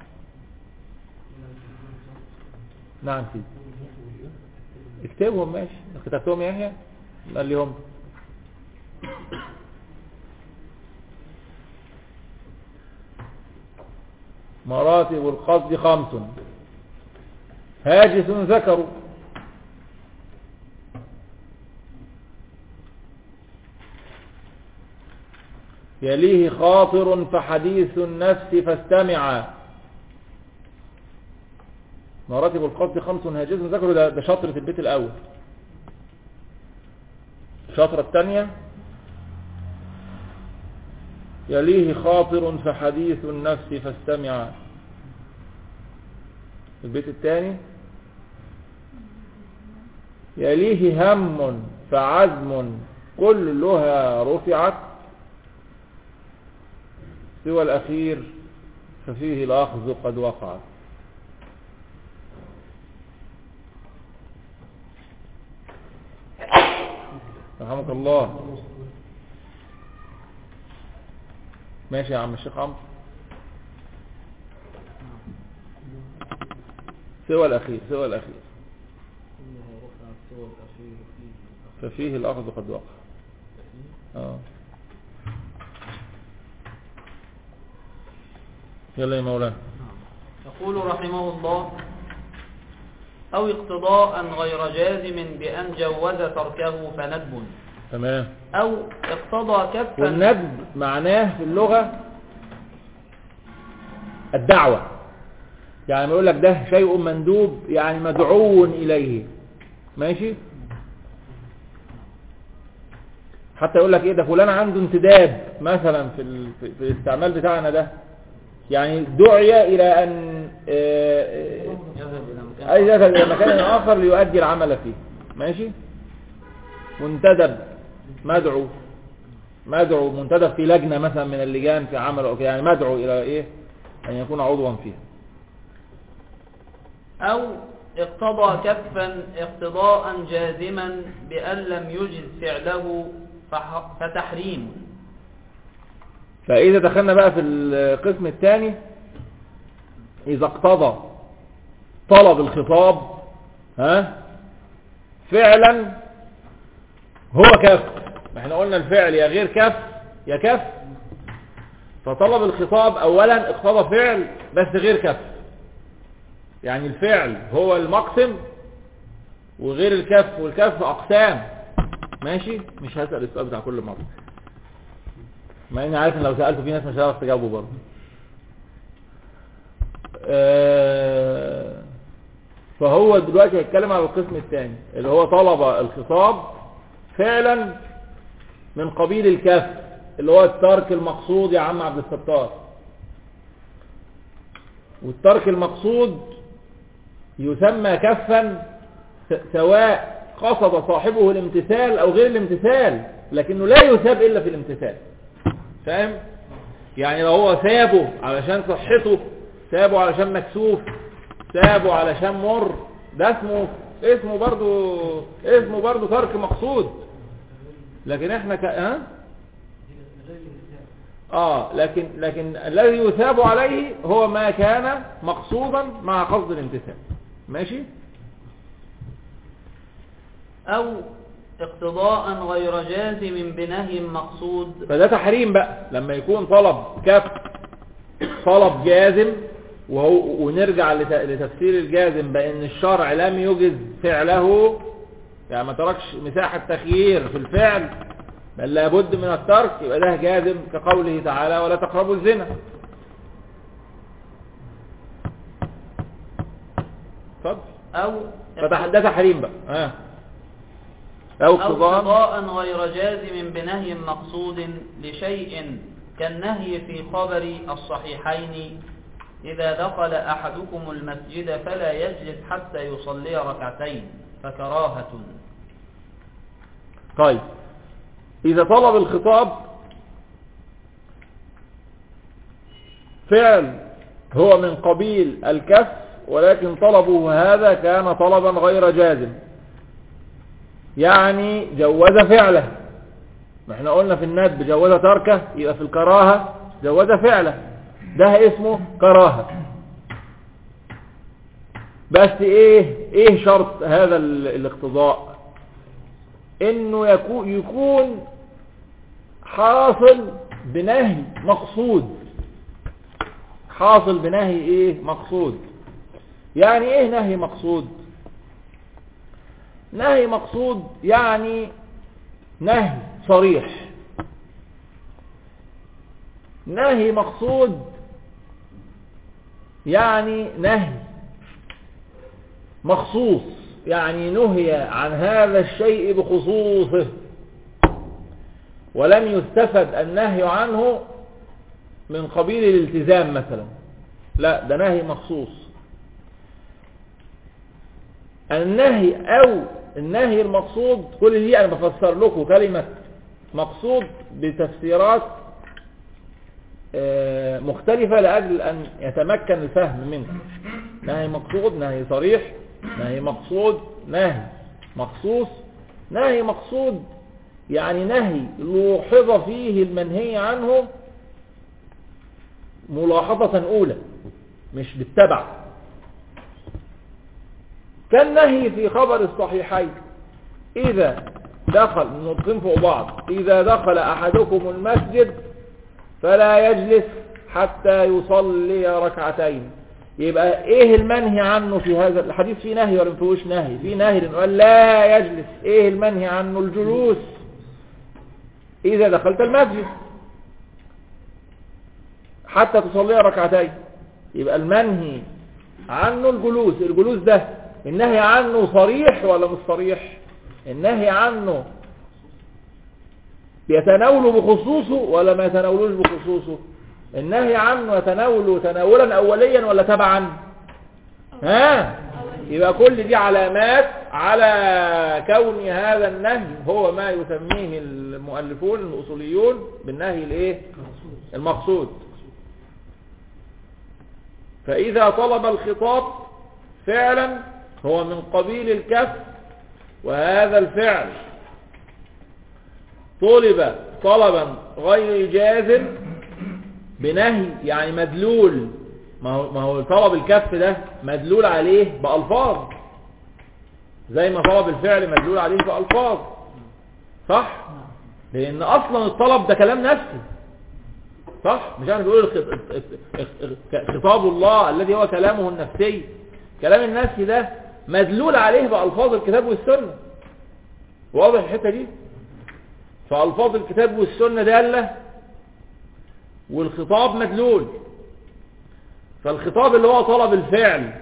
نعم سيدي اكتبهم ماشي كتبتهم يا يحيى قال لي هم مراتب القصد خمس هاجس ذكر يليه خاطر فحديث النفس فاستمع مراتب القصد خمس هاجس ذكر ده, ده شطرة البيت الأول الشطرة الثانية يليه خاطر فحديث النفس فاستمع البيت الثاني يليه هم فعزم كلها رفعت سوى الأخير ففيه الأخذ قد وقع رحمك الله ماشي يا عم الشيخ عمرو سوى الأخير سوى الأخير ففيه الأخذ قد وقع اه يلا يا مولانا يقول رحمه الله أو اقتضاء غير جازم بأن جوز تركه فندب تمام أو اقتضى كفا والندب معناه في اللغة الدعوة يعني ما يقول لك ده شيء مندوب يعني مدعو إليه ماشي حتى يقول لك ايه ده فلان عنده انتداب مثلا في, ال... في في الاستعمال بتاعنا ده يعني دعي الى ان آه، آه، يذهب إلى مكان اي يذهب الى مكان اخر ليؤدي العمل فيه ماشي منتدب مدعو مدعو منتدب في لجنة مثلا من اللجان في عمل او كده يعني مدعو الى ايه ان يكون عضوا فيها أو اقتضى كفا اقتضاء جازما بأن لم يجز فعله فح- فتحريم فإذا دخلنا بقى في القسم الثاني إذا اقتضى طلب الخطاب ها فعلا هو كف احنا قلنا الفعل يا غير كف يا كف فطلب الخطاب اولا اقتضى فعل بس غير كف يعني الفعل هو المقسم وغير الكف والكف اقسام ماشي مش هسأل السؤال بتاع كل مرة مع اني عارف ان لو سألته في ناس مش هتعرف تجاوبه برضه آه، فهو دلوقتي هيتكلم على القسم الثاني اللي هو طلب الخطاب فعلا من قبيل الكف اللي هو الترك المقصود يا عم عبد الستار والترك المقصود يسمى كفا س- سواء قصد صاحبه الامتثال او غير الامتثال لكنه لا يثاب الا في الامتثال فاهم يعني لو هو سابه علشان صحته سابه علشان مكسوف سابه علشان مر ده اسمه اسمه برضو اسمه برضو ترك مقصود لكن احنا ك... ها؟ اه لكن لكن الذي يثاب عليه هو ما كان مقصودا مع قصد الامتثال ماشي أو اقتضاء غير جازم بنهي مقصود فده تحريم بقى لما يكون طلب كف طلب جازم وهو ونرجع لت- لتفسير الجازم بأن الشرع لم يجز فعله يعني ما تركش مساحة تخيير في الفعل بل لابد من الترك يبقى ده جازم كقوله تعالى ولا تقربوا الزنا اتفضل أو فتح- ده تحريم بقى ها او أو اقتضاء اقتضاء غير جازم بنهي مقصود لشيء كالنهي في خبر الصحيحين إذا دخل أحدكم المسجد فلا يجلس حتى يصلي ركعتين فكراهة طيب إذا طلب الخطاب فعل هو من قبيل الكف ولكن طلبه هذا كان طلبا غير جازم يعني جوز فعله ما احنا قلنا في الندب جوز تركه يبقى في الكراهة جوز فعله ده اسمه كراهة بس ايه ايه شرط هذا ال- الاقتضاء انه يكون, يكون حاصل بنهي مقصود حاصل بنهي ايه مقصود يعني ايه نهي مقصود نهي مقصود يعني نهي صريح نهي مقصود يعني نهي مخصوص يعني نهي عن هذا الشيء بخصوصه ولم يستفد النهي عنه من قبيل الالتزام مثلا لا ده نهي مخصوص النهي او النهي المقصود كل دي انا بفسر لكم كلمة مقصود بتفسيرات آه، مختلفة لأجل أن يتمكن الفهم منه نهي مقصود نهي صريح نهي مقصود نهي مخصوص نهي مقصود يعني نهي لوحظ فيه المنهي عنه ملاحظة أولى مش بالتبع كالنهي في خبر الصحيحين إذا دخل نطقين فوق بعض إذا دخل أحدكم المسجد فلا يجلس حتى يصلي ركعتين يبقى ايه المنهي عنه في هذا الحديث فيه نهي ولا مفيهوش نهي فيه نهي لانه قال لا يجلس ايه المنهي عنه الجلوس اذا دخلت المسجد حتى تصلي ركعتين يبقى المنهي عنه الجلوس الجلوس ده النهي عنه صريح ولا مش صريح النهي عنه يتناوله بخصوصه ولا ما يتناولوش بخصوصه النهي عنه يتناوله تناولا اوليا ولا تبعا ها يبقى كل دي علامات على كون هذا النهي هو ما يسميه المؤلفون الاصوليون بالنهي الايه المقصود فاذا طلب الخطاب فعلا هو من قبيل الكف وهذا الفعل طلب طلبا غير جازم بنهي يعني مدلول ما هو, ما هو طلب الكف ده مدلول عليه بألفاظ زي ما طلب الفعل مدلول عليه بألفاظ صح لأن أصلا الطلب ده كلام نفسي صح مش احنا بنقول الخط- خطاب الله الذي هو كلامه النفسي كلام النفسي ده مدلول عليه بألفاظ الكتاب والسنة واضح الحتة دي فألفاظ الكتاب والسنة دالة والخطاب مدلول فالخطاب اللي هو طلب الفعل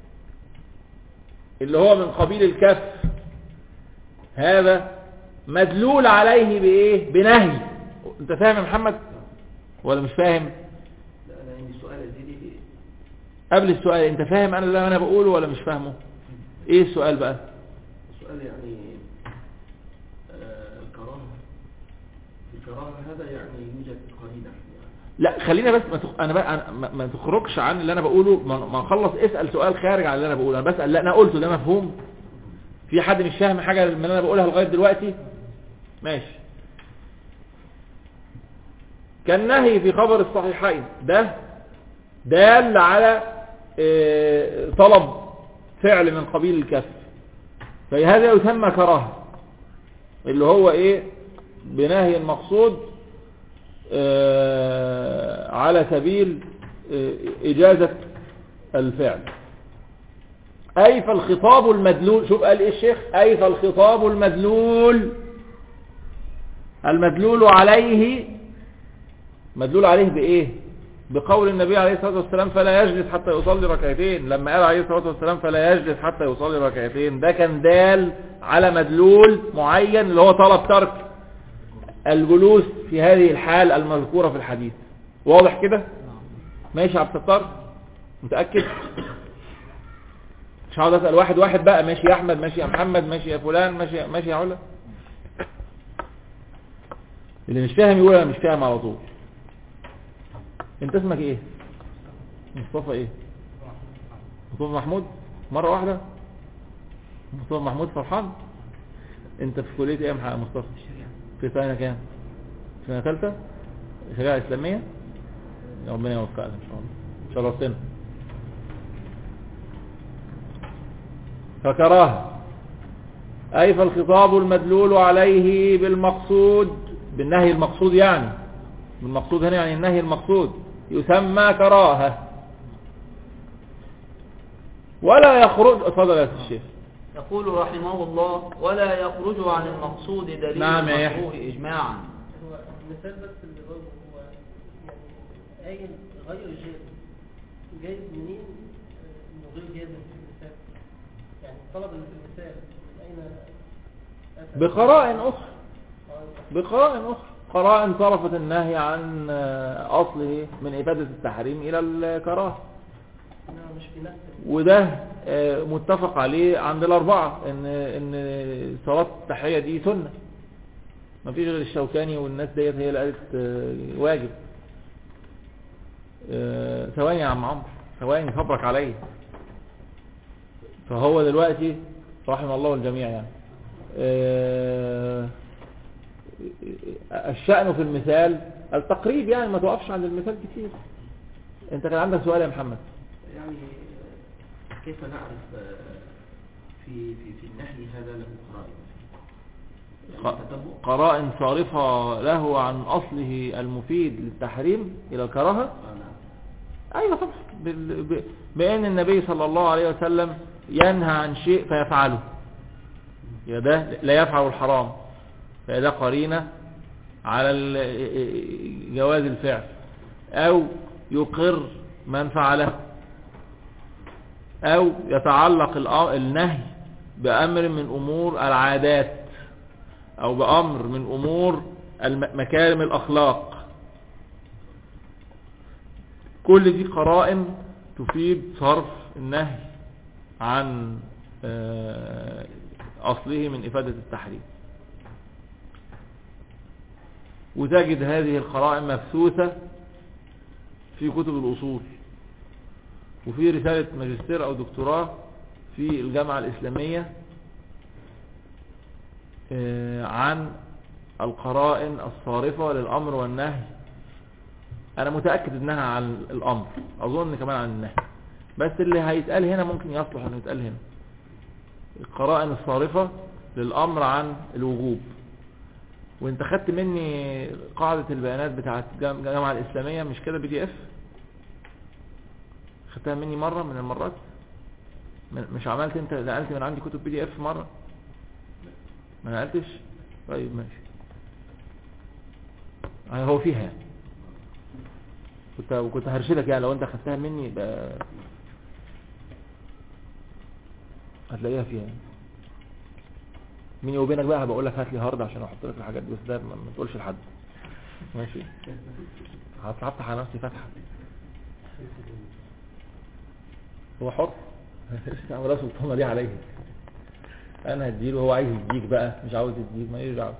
اللي هو من قبيل الكف هذا مدلول عليه بإيه بنهي انت فاهم يا محمد ولا مش فاهم لا انا عندي سؤال ازيدي قبل السؤال انت فاهم انا اللي انا بقوله ولا مش فاهمه ايه السؤال بقى السؤال يعني آه، الكراهه الكراهه هذا يعني يوجد قرينه يعني لا خلينا بس ما تخ... انا بقى أنا ما... ما تخرجش عن اللي انا بقوله ما ما نخلص اسال سؤال خارج عن اللي انا بقوله انا بسال لا انا قلته ده مفهوم في حد مش فاهم حاجه من اللي انا بقولها لغايه دلوقتي ماشي كالنهي في خبر الصحيحين ده دال على آه، طلب فعل من قبيل الكف فهذا يسمى كراهه اللي هو ايه بنهي المقصود آه، على سبيل آه، إجازة الفعل أي فالخطاب المدلول شوف قال إيه الشيخ أي فالخطاب المدلول المدلول عليه مدلول عليه بإيه بقول النبي عليه الصلاة والسلام فلا يجلس حتى يصلي ركعتين لما قال عليه الصلاة والسلام فلا يجلس حتى يصلي ركعتين ده كان دال على مدلول معين اللي هو طلب ترك الجلوس في هذه الحال المذكورة في الحديث واضح كده ماشي يا عبد الستار متأكد مش هقعد اسال واحد واحد بقى ماشي يا احمد ماشي يا محمد ماشي يا فلان ماشي ماشي يا علا اللي مش فاهم يقول انا مش فاهم على طول انت اسمك ايه مصطفى ايه مصطفى محمود مرة واحدة مصطفى محمود فرحان انت في كلية ايه يا محمد مصطفى في سنة كام سنة ثالثة شريعة اسلامية يا ربنا يوفقك ان شاء الله شرفتنا فكراهه أي فالخطاب المدلول عليه بالمقصود بالنهي المقصود يعني بالمقصود هنا يعني النهي المقصود يسمى كراهة ولا يخرج اتفضل يا سيدي الشيخ يقول رحمه الله ولا يخرج عن المقصود دليل نعم يا يحيى. المكروه إجماعا هو المثال بس اللي برضه هو يعني قايل غير جاز جايز منين آه، انه غير جاز في المثال يعني الطلب اللي في المثال من اين أتى؟ بقرائن أخرى قال بقرائن أخرى قرائن صرفت النهي عن آه، أصله من إفادة التحريم إلى الكراهة انما مش في نفس وده آه، متفق عليه عند الأربعة إن إن صلاة التحية دي سنة ما فيش غير الشوكاني والناس ديت هي اللي قالت آه، واجب آه، ثواني يا عم عمرو ثواني صبرك عليا فهو دلوقتي رحم الله الجميع يعني آه، الشأن في المثال التقريب يعني ما توقفش عند المثال كتير انت كان عندك سؤال يا محمد يعني كيف نعرف آه، في في في النحل هذا له قرائن يعني ق- تتبع قرائن صارفة له عن أصله المفيد للتحريم إلى الكراهة آه، نعم أيوة طبعا بال- ب- بأن النبي صلى الله عليه وسلم ينهى عن شيء فيفعله يا ده لا يفعل الحرام فده قرينة على ال- جواز الفعل أو يقر من فعله أو يتعلق الأ- النهي بأمر من أمور العادات أو بأمر من أمور الم- مكارم الأخلاق كل دي قرائن تفيد صرف النهي عن آه، أصله من إفادة التحريم وتجد هذه القرائن مبثوثة في كتب الأصول وفي رسالة ماجستير أو دكتوراه في الجامعة الإسلامية آه، عن القرائن الصارفة للأمر والنهي أنا متأكد إنها عن الأمر أظن كمان عن النهي بس اللي هيتقال هنا ممكن يصلح إنه يتقال هنا القرائن الصارفة للأمر عن الوجوب وانت خدت مني قاعدة البيانات بتاعت الجام- الجامعة الإسلامية مش كده بي دي اف خدتها مني مرة من المرات م- مش عملت انت نقلت من عندي كتب بي دي اف مرة ما نقلتش طيب ماشي آه، هو فيها يعني كنت كنت هرشدك يعني لو انت خدتها مني يبقى هتلاقيها فيها يعني. مني وبينك بقى بقول لك هات لي هارد عشان احط لك الحاجات دي بس ده ما ما تقولش لحد ماشي هفتح على نفسي فتحه هو حر ولا سلطانه دي عليه انا هديله هو عايز يديك بقى مش عاوز يديك ما يرجع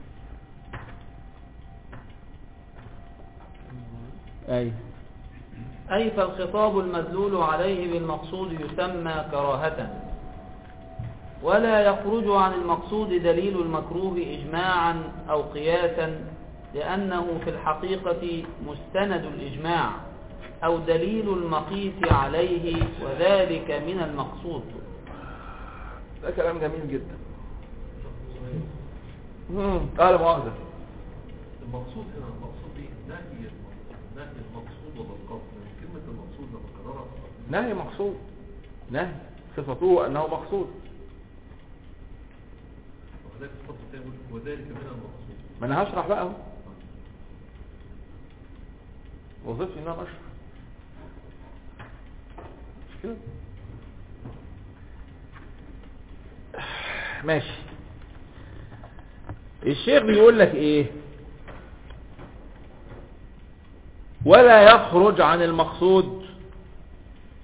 ايوه أي فالخطاب المدلول عليه بالمقصود يسمى كراهة ولا يخرج عن المقصود دليل المكروه إجماعا أو قياسا لأنه في الحقيقة مستند الإجماع أو دليل المقيس عليه وذلك من المقصود ده كلام جميل جدا امم قال مؤاخذة المقصود هنا المقصود ايه؟ نهي نهي المقصود ولا القصد يعني كلمة المقصود لما كررها نهي مقصود نهي صفته انه مقصود وذلك الصف الثاني يقول وذلك من المقصود ما انا هشرح بقى اهو وظيفتي ان انا اشرح مش كده ماشي الشيخ بيقول لك ايه ولا يخرج عن المقصود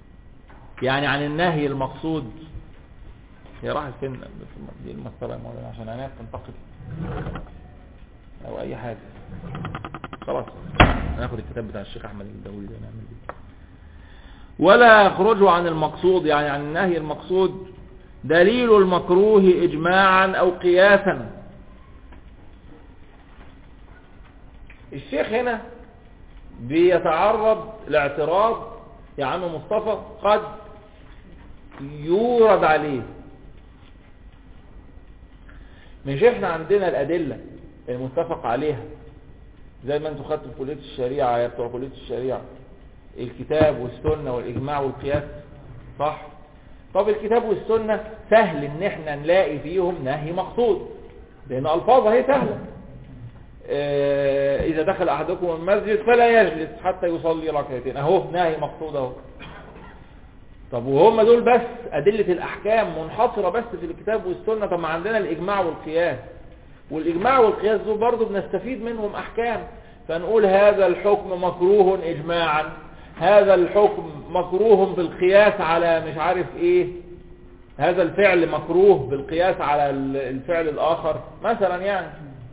يعني عن النهي المقصود هي راحت فين دي المسطرة يا مولانا عشان عينيها تنتقل او اي حاجة خلاص هناخد الكتاب بتاع الشيخ احمد الدولي ده نعمل بيه ولا يخرج عن المقصود يعني عن النهي المقصود دليل المكروه اجماعا او قياسا الشيخ هنا بيتعرض لاعتراض يا عم مصطفى قد يورد عليه مش احنا عندنا الادلة المتفق عليها زي ما انتوا خدتوا في كلية الشريعة يا بتوع كلية الشريعة الكتاب والسنة والاجماع والقياس صح طب الكتاب والسنة سهل ان احنا نلاقي فيهم نهي مقصود لان الفاظها هي سهلة اه اذا دخل احدكم المسجد فلا يجلس حتى يصلي ركعتين اهو نهي مقصود اهو طب وهم دول بس ادلة الاحكام منحصرة بس في الكتاب والسنة طب ما عندنا الاجماع والقياس والاجماع والقياس دول برضو بنستفيد منهم احكام فنقول هذا الحكم مكروه اجماعا هذا الحكم مكروه بالقياس على مش عارف ايه هذا الفعل مكروه بالقياس على الفعل الاخر مثلا يعني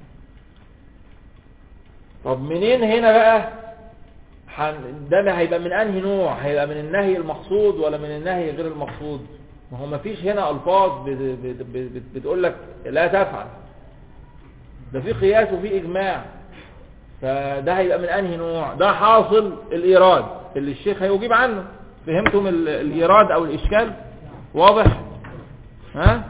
طب منين هنا بقى ده هيبقى من انهي نوع هيبقى من النهي المقصود ولا من النهي غير المقصود ما هو مفيش هنا الفاظ بتقول لك لا تفعل ده في قياس وفي اجماع فده هيبقى من انهي نوع ده حاصل الايراد اللي الشيخ هيجيب عنه فهمتم الايراد او الاشكال واضح ها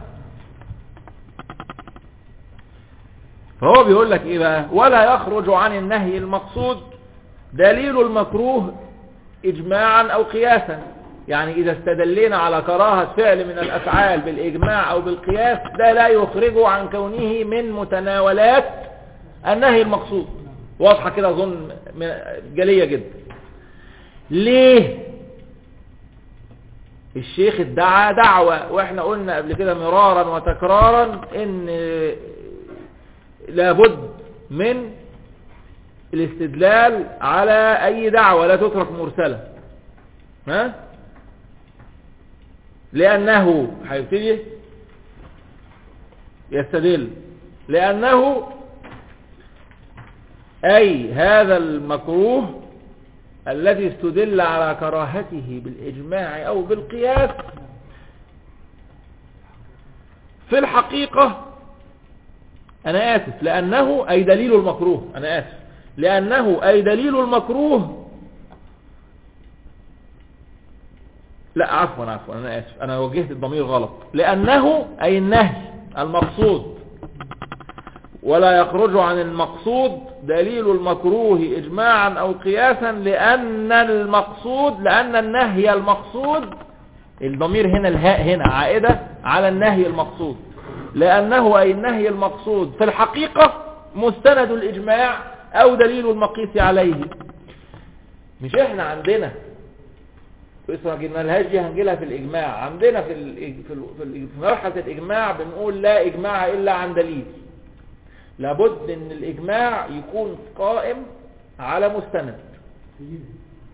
فهو بيقول لك ايه بقى ولا يخرج عن النهي المقصود دليل المكروه اجماعا او قياسا يعني اذا استدلينا على كراهة فعل من الافعال بالاجماع او بالقياس ده لا يخرجه عن كونه من متناولات النهي المقصود واضحة كده اظن جلية جدا ليه الشيخ ادعى دعوة واحنا قلنا قبل كده مرارا وتكرارا ان لابد من الاستدلال على اي دعوة لا تترك مرسلة ها لانه هيبتدي يستدل لانه اي هذا المكروه الذي استدل على كراهته بالاجماع او بالقياس في الحقيقة انا اسف لانه اي دليل المكروه انا اسف لانه اي دليل المكروه لا عفوا عفوا انا اسف انا وجهت الضمير غلط لانه اي النهي المقصود ولا يخرج عن المقصود دليل المكروه اجماعا او قياسا لان المقصود لان النهي المقصود الضمير هنا الهاء هنا عائدة على النهي المقصود لانه اي النهي المقصود في الحقيقة مستند الاجماع او دليل المقيس عليه مش احنا عندنا بس ما جبنا لهاش دي هنجيلها في الاجماع عندنا في ال في, ال في, ال في مرحله الاجماع بنقول لا اجماع الا عن دليل لابد ان الاجماع يكون قائم على مستند سيدي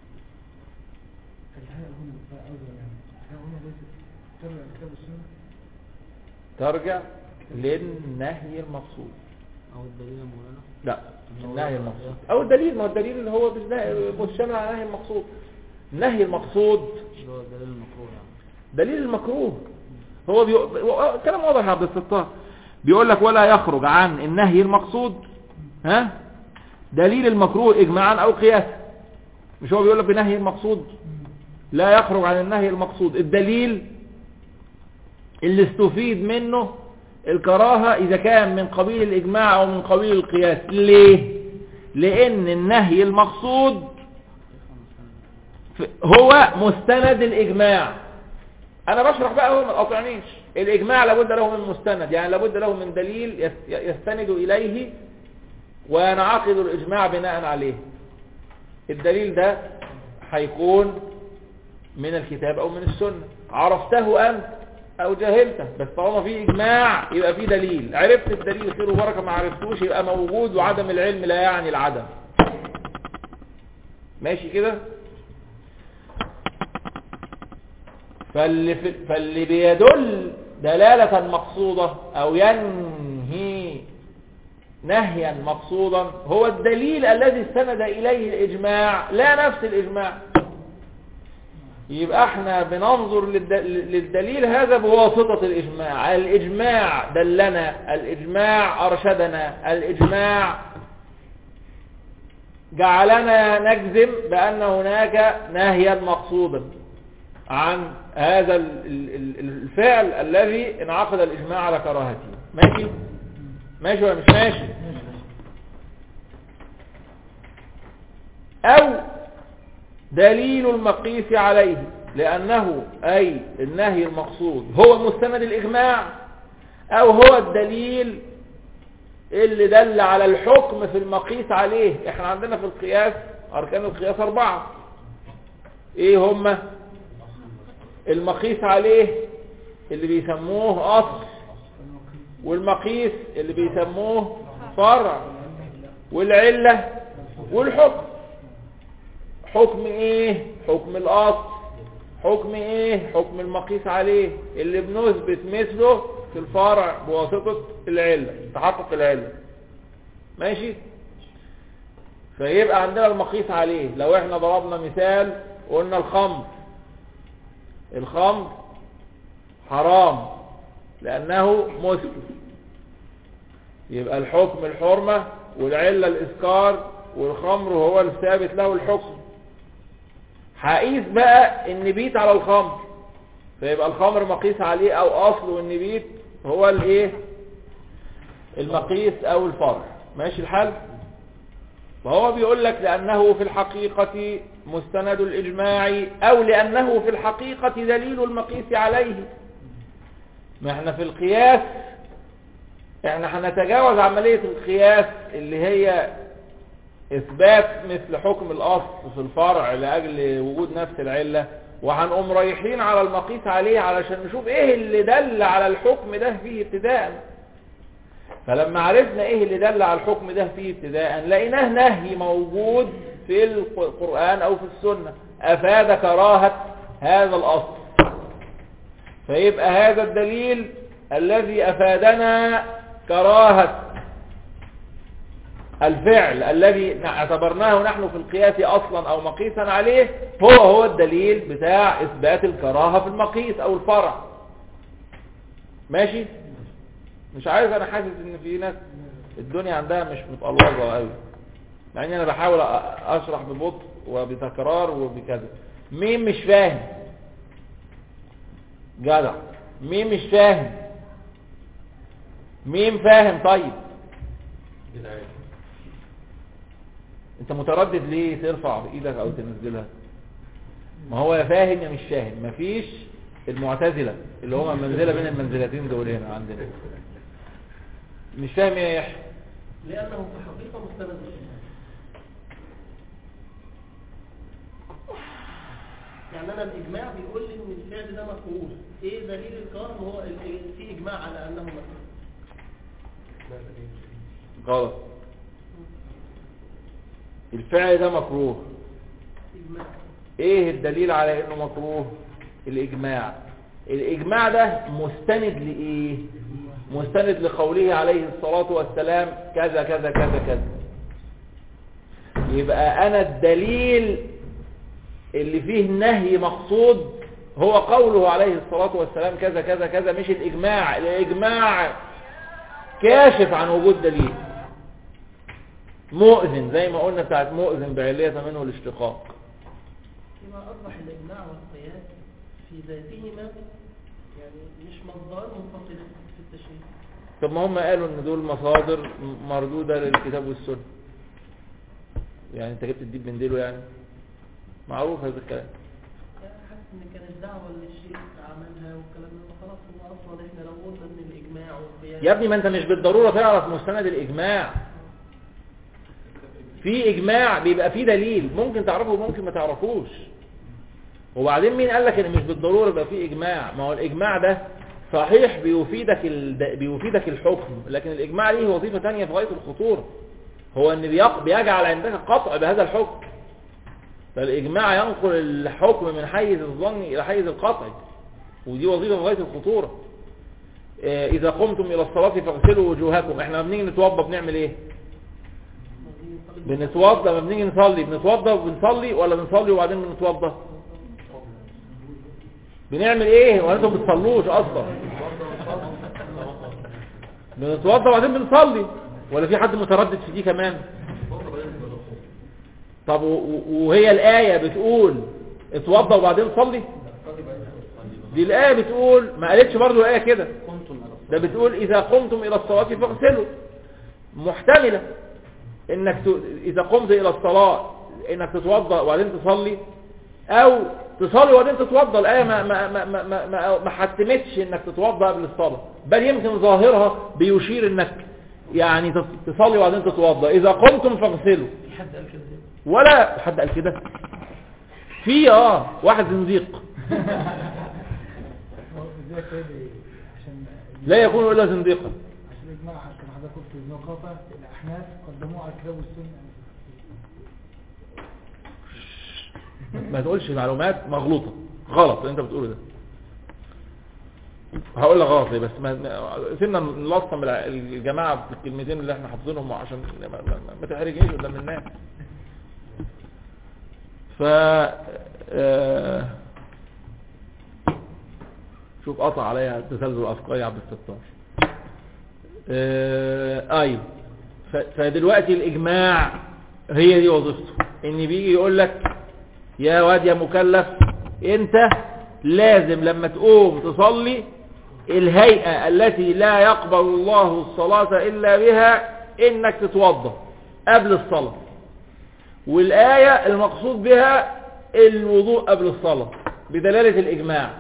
الحقيقة هنا بقى أوضح يعني الحقيقة هنا ليست ترجع الكتاب والسنة ترجع للنهي المقصود او الدليل يا مولانا لا النهي المقصود او الدليل ما هو الدليل اللي هو مشتمل على النهي المقصود النهي المقصود اللي هو الدليل المكروه يعني دليل المكروه هو بيو... كلام واضح يا عبد الستار بيقول لك ولا يخرج عن النهي المقصود ها دليل المكروه اجماعا او قياسا مش هو بيقول لك بنهي المقصود لا يخرج عن النهي المقصود الدليل اللي استفيد منه الكراهة اذا كان من قبيل الاجماع او من قبيل القياس ليه لان النهي المقصود هو مستند الاجماع انا بشرح بقى هو ما تقاطعنيش الاجماع لابد له من مستند يعني لابد له من دليل يس- يستند اليه وينعقد الاجماع بناء عليه الدليل ده هيكون من الكتاب او من السنة عرفته انت او جهلته بس طالما في اجماع يبقى في دليل عرفت الدليل خير وبركة ما عرفتوش يبقى موجود وعدم العلم لا يعني العدم ماشي كده فاللي, في فاللي بيدل دلالة مقصودة أو ينهي نهيا مقصودا هو الدليل الذي استند إليه الإجماع لا نفس الإجماع يبقى احنا بننظر للد- للدليل هذا بواسطة الإجماع الإجماع دلنا الإجماع أرشدنا الإجماع جعلنا نجزم بأن هناك نهيا مقصودا عن هذا ال- ال- ال- الفعل الذي انعقد الإجماع على كراهته ماشي ماشي ولا مش ماشي أو دليل المقيس عليه لأنه أي النهي المقصود هو مستند الإجماع أو هو الدليل اللي دل على الحكم في المقيس عليه احنا عندنا في القياس أركان القياس أربعة ايه هما المقيس عليه اللي بيسموه أصل والمقيس اللي بيسموه فرع والعلة والحكم حكم ايه حكم الاصل حكم ايه حكم المقيس عليه اللي بنثبت مثله في الفرع بواسطة العلة تحقق العلة ماشي فيبقى عندنا المقيس عليه لو احنا ضربنا مثال قلنا الخمر الخمر حرام لأنه مسكر يبقى الحكم الحرمة والعلة الإسكار والخمر هو الثابت له الحكم هقيس بقى النبيت على الخمر فيبقى الخمر مقيس عليه او اصل والنبيت هو الايه المقيس او الفرع ماشي الحال فهو بيقول لك لانه في الحقيقة مستند الاجماع او لانه في الحقيقة دليل المقيس عليه ما احنا في القياس احنا هنتجاوز عملية القياس اللي هي اثبات مثل حكم الاصل في الفرع لاجل وجود نفس العلة وهنقوم رايحين على المقيس عليه علشان نشوف ايه اللي دل على الحكم ده فيه ابتداء فلما عرفنا ايه اللي دل على الحكم ده فيه ابتداء لقيناه نهي موجود في القرآن او في السنة افاد كراهة هذا الاصل فيبقى هذا الدليل الذي افادنا كراهة الفعل الذي اعتبرناه نحن في القياس اصلا او مقيسا عليه هو هو الدليل بتاع اثبات الكراهة في المقيس او الفرع ماشي مش عارف انا حاسس ان في ناس الدنيا عندها مش متقلوظه قوي مع اني انا بحاول أ- اشرح ببطء وبتكرار وبكذا مين مش فاهم جدع مين مش فاهم مين فاهم طيب جدعان انت متردد ليه ترفع بايدك او تنزلها ما هو يا فاهم يا مش فاهم مفيش المعتزلة اللي هما المنزلة بين المنزلتين دول هنا عندنا مش فاهم ايه يا يحيى لأنه في حقيقة مستند الإجماع يعني أنا الإجماع بيقول لي إن الفعل ده مكروه إيه دليل الكرم هو ال- في إجماع على أنه مكروه غلط الفعل ده مكروه إجماع ايه الدليل على انه مكروه الاجماع الاجماع ده مستند لايه مستند لقوله عليه الصلاة والسلام كذا كذا كذا كذا يبقى انا الدليل اللي فيه نهي مقصود هو قوله عليه الصلاة والسلام كذا كذا كذا مش الاجماع الاجماع كاشف عن وجود دليل مؤذن زي ما قلنا بتاعت مؤذن بعلية منه الاشتقاق يبقى أصبح الإجماع والقياس في ذاتهما يعني مش مصدر منفصل في التشريع طب ما هم قالوا ان دول مصادر مردودة للكتاب والسنة يعني انت جبت الديب من ديله يعني معروف هذا الكلام حاسس ان كانت دعوة للشيخ عملها والكلام ده خلاص هو اصلا احنا لو قلنا ان الاجماع والقياس يا ابني ما انت مش بالضرورة تعرف مستند الاجماع في اجماع بيبقى فيه دليل ممكن تعرفه وممكن ما تعرفوش وبعدين مين قال لك ان مش بالضرورة يبقى فيه اجماع ما هو الاجماع ده صحيح بيفيدك ال... بيفيدك الحكم لكن الاجماع ليه وظيفة تانية في غاية الخطورة هو ان بيق... بيجعل عندك قطع بهذا الحكم فالاجماع ينقل الحكم من حيز الظن الى حيز القطع ودي وظيفة في غاية الخطورة آه، إذا قمتم إلى الصلاة فاغسلوا وجوهكم احنا لما بنيجي نتوضى بنعمل ايه بنتوضى لما بنيجي نصلي بنتوضى وبنصلي ولا بنصلي وبعدين بنتوضى بنعمل ايه ولا انتم بتصلوش اصلا بنتوضى وبعدين بنصلي ولا في حد متردد في دي كمان طب و- و- وهي الآية بتقول اتوضى وبعدين صلي دي الآية بتقول ما قالتش برضو الآية كده ده بتقول إذا قمتم إلى الصلاة فاغسلوا محتملة إنك ت... إذا قمت إلى الصلاة إنك تتوضأ وبعدين تصلي أو تصلي وبعدين تتوضأ الآية ما ما ما ما ما, ما, ما حتمتش إنك تتوضأ قبل الصلاة بل يمكن ظاهرها بيشير إنك يعني تص- تصلي وبعدين تتوضأ إذا قمتم فاغسلوا في حد قال كده ولا حد قال كده في اه واحد زنديق هو ازاي كده عشان لا يكون الا زنديقا عشان الاجماع كما حضرتك قلت النقاطة الاحناف قدموه على الكتاب والسنة ما تقولش معلومات مغلوطة غلط اللي انت بتقوله ده هقول لك غلط ليه بس ما ما- سيبنا نلصم الع- الجماعة بالكلمتين اللي احنا حافظينهم عشان ما, ما, ما, ما تحرجنيش قدام الناس ف آه، شوف قطع عليا تسلسل الافكار يا عبد الستار آه، ايوه ف- فدلوقتي الاجماع هي دي وظيفته ان بيجي يقول لك يا واد يا مكلف انت لازم لما تقوم تصلي الهيئة التي لا يقبل الله الصلاة الا بها انك تتوضا قبل الصلاة والآية المقصود بها الوضوء قبل الصلاة بدلالة الإجماع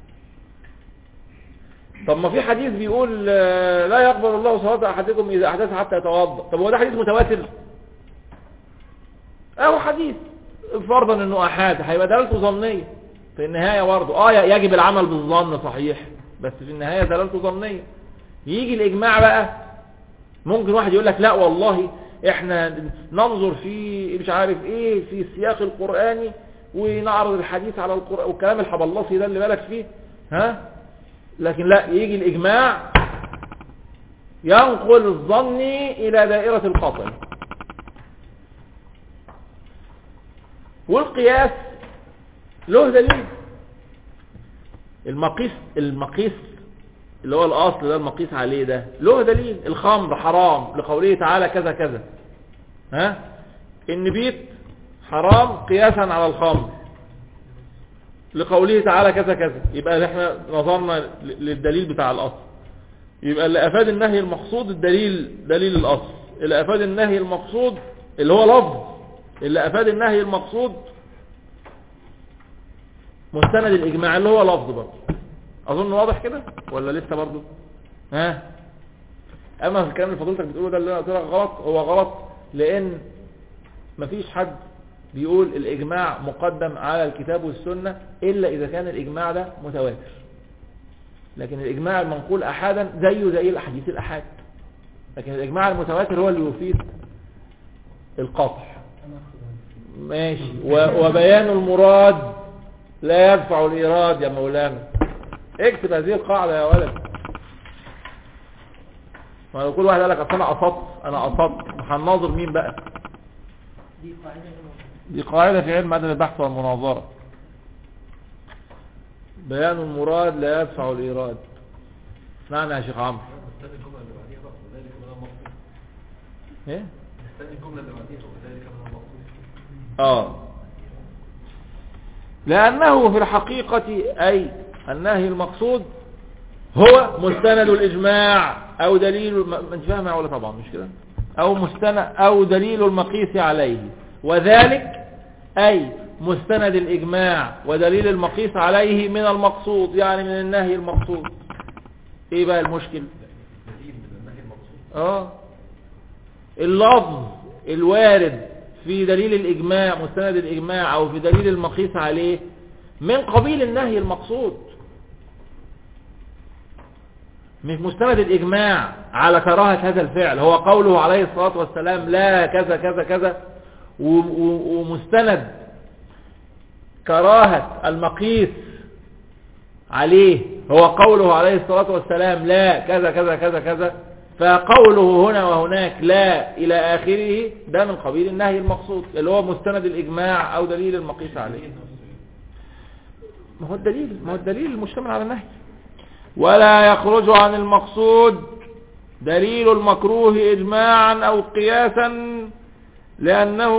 طب ما في حديث بيقول آه، لا يقبل الله صلاة أحدكم إذا أحدث حتى يتوضا طب هو ده حديث متواتر أهو حديث فرضا انه احاد هيبقى دلالته ظنيه في النهايه برضه اه يجب العمل بالظن صحيح بس في النهايه دلالته ظنيه يجي الاجماع بقى ممكن واحد يقول لك لا والله احنا ننظر في مش عارف ايه في السياق القراني ونعرض الحديث على القران والكلام الحبلصي ده اللي بالك فيه ها لكن لا يجي الاجماع ينقل الظن الى دائره القطع والقياس له دليل المقيس المقيس اللي هو الاصل ده المقيس عليه ده له دليل الخمر حرام لقوله تعالى كذا كذا ها النبيت حرام قياسا على الخمر لقوله تعالى كذا كذا يبقى احنا نظرنا ل- للدليل بتاع الاصل يبقى اللي افاد النهي المقصود الدليل دليل الاصل اللي افاد النهي المقصود اللي هو لفظ اللي افاد النهي المقصود مستند الاجماع اللي هو لفظ برضه اظن واضح كده ولا لسه برضه ها اما في الكلام اللي فضلتك بتقوله ده اللي انا قلت لك غلط هو غلط لان مفيش حد بيقول الاجماع مقدم على الكتاب والسنة الا اذا كان الاجماع ده متواتر لكن الاجماع المنقول احادا زيه زي الاحاديث الاحاد لكن الاجماع المتواتر هو اللي يفيد القطع انا اخذ هذا ماشي و- وبيان المراد لا يدفع الإيراد يا مولانا اكتب هذه القاعدة يا ولد ما لو كل واحد قال لك اصل انا قصدت انا قصدت هنناظر مين بقى دي قاعدة دي قاعدة في علم عدم البحث والمناظرة بيان المراد لا يدفع الإيراد نعم يا شيخ عمرو نستني الجملة اللي بعديها بقى وذلك من المقصود ايه نستني الجملة اللي بعديها وذلك من المقصود اه لأنه في الحقيقة أي النهي المقصود هو مستند الإجماع أو دليل الم... انت فاهم يا ولا طبعا مش كده أو مستند أو دليل المقيس عليه وذلك أي مستند الإجماع ودليل المقيس عليه من المقصود يعني من النهي المقصود ايه بقى المشكل دليل من النهي المقصود اه اللفظ الوارد في دليل الإجماع مستند الإجماع أو في دليل المقيس عليه من قبيل النهي المقصود مش مستند الإجماع على كراهة هذا الفعل هو قوله عليه الصلاة والسلام لا كذا كذا كذا و- و- ومستند كراهة المقيس عليه هو قوله عليه الصلاة والسلام لا كذا كذا كذا كذا فقوله هنا وهناك لا إلى آخره ده من قبيل النهي المقصود اللي هو مستند الإجماع أو دليل المقيس عليه ما هو الدليل ما هو الدليل المشتمل على النهي ولا يخرج عن المقصود دليل المكروه إجماعا أو قياسا لأنه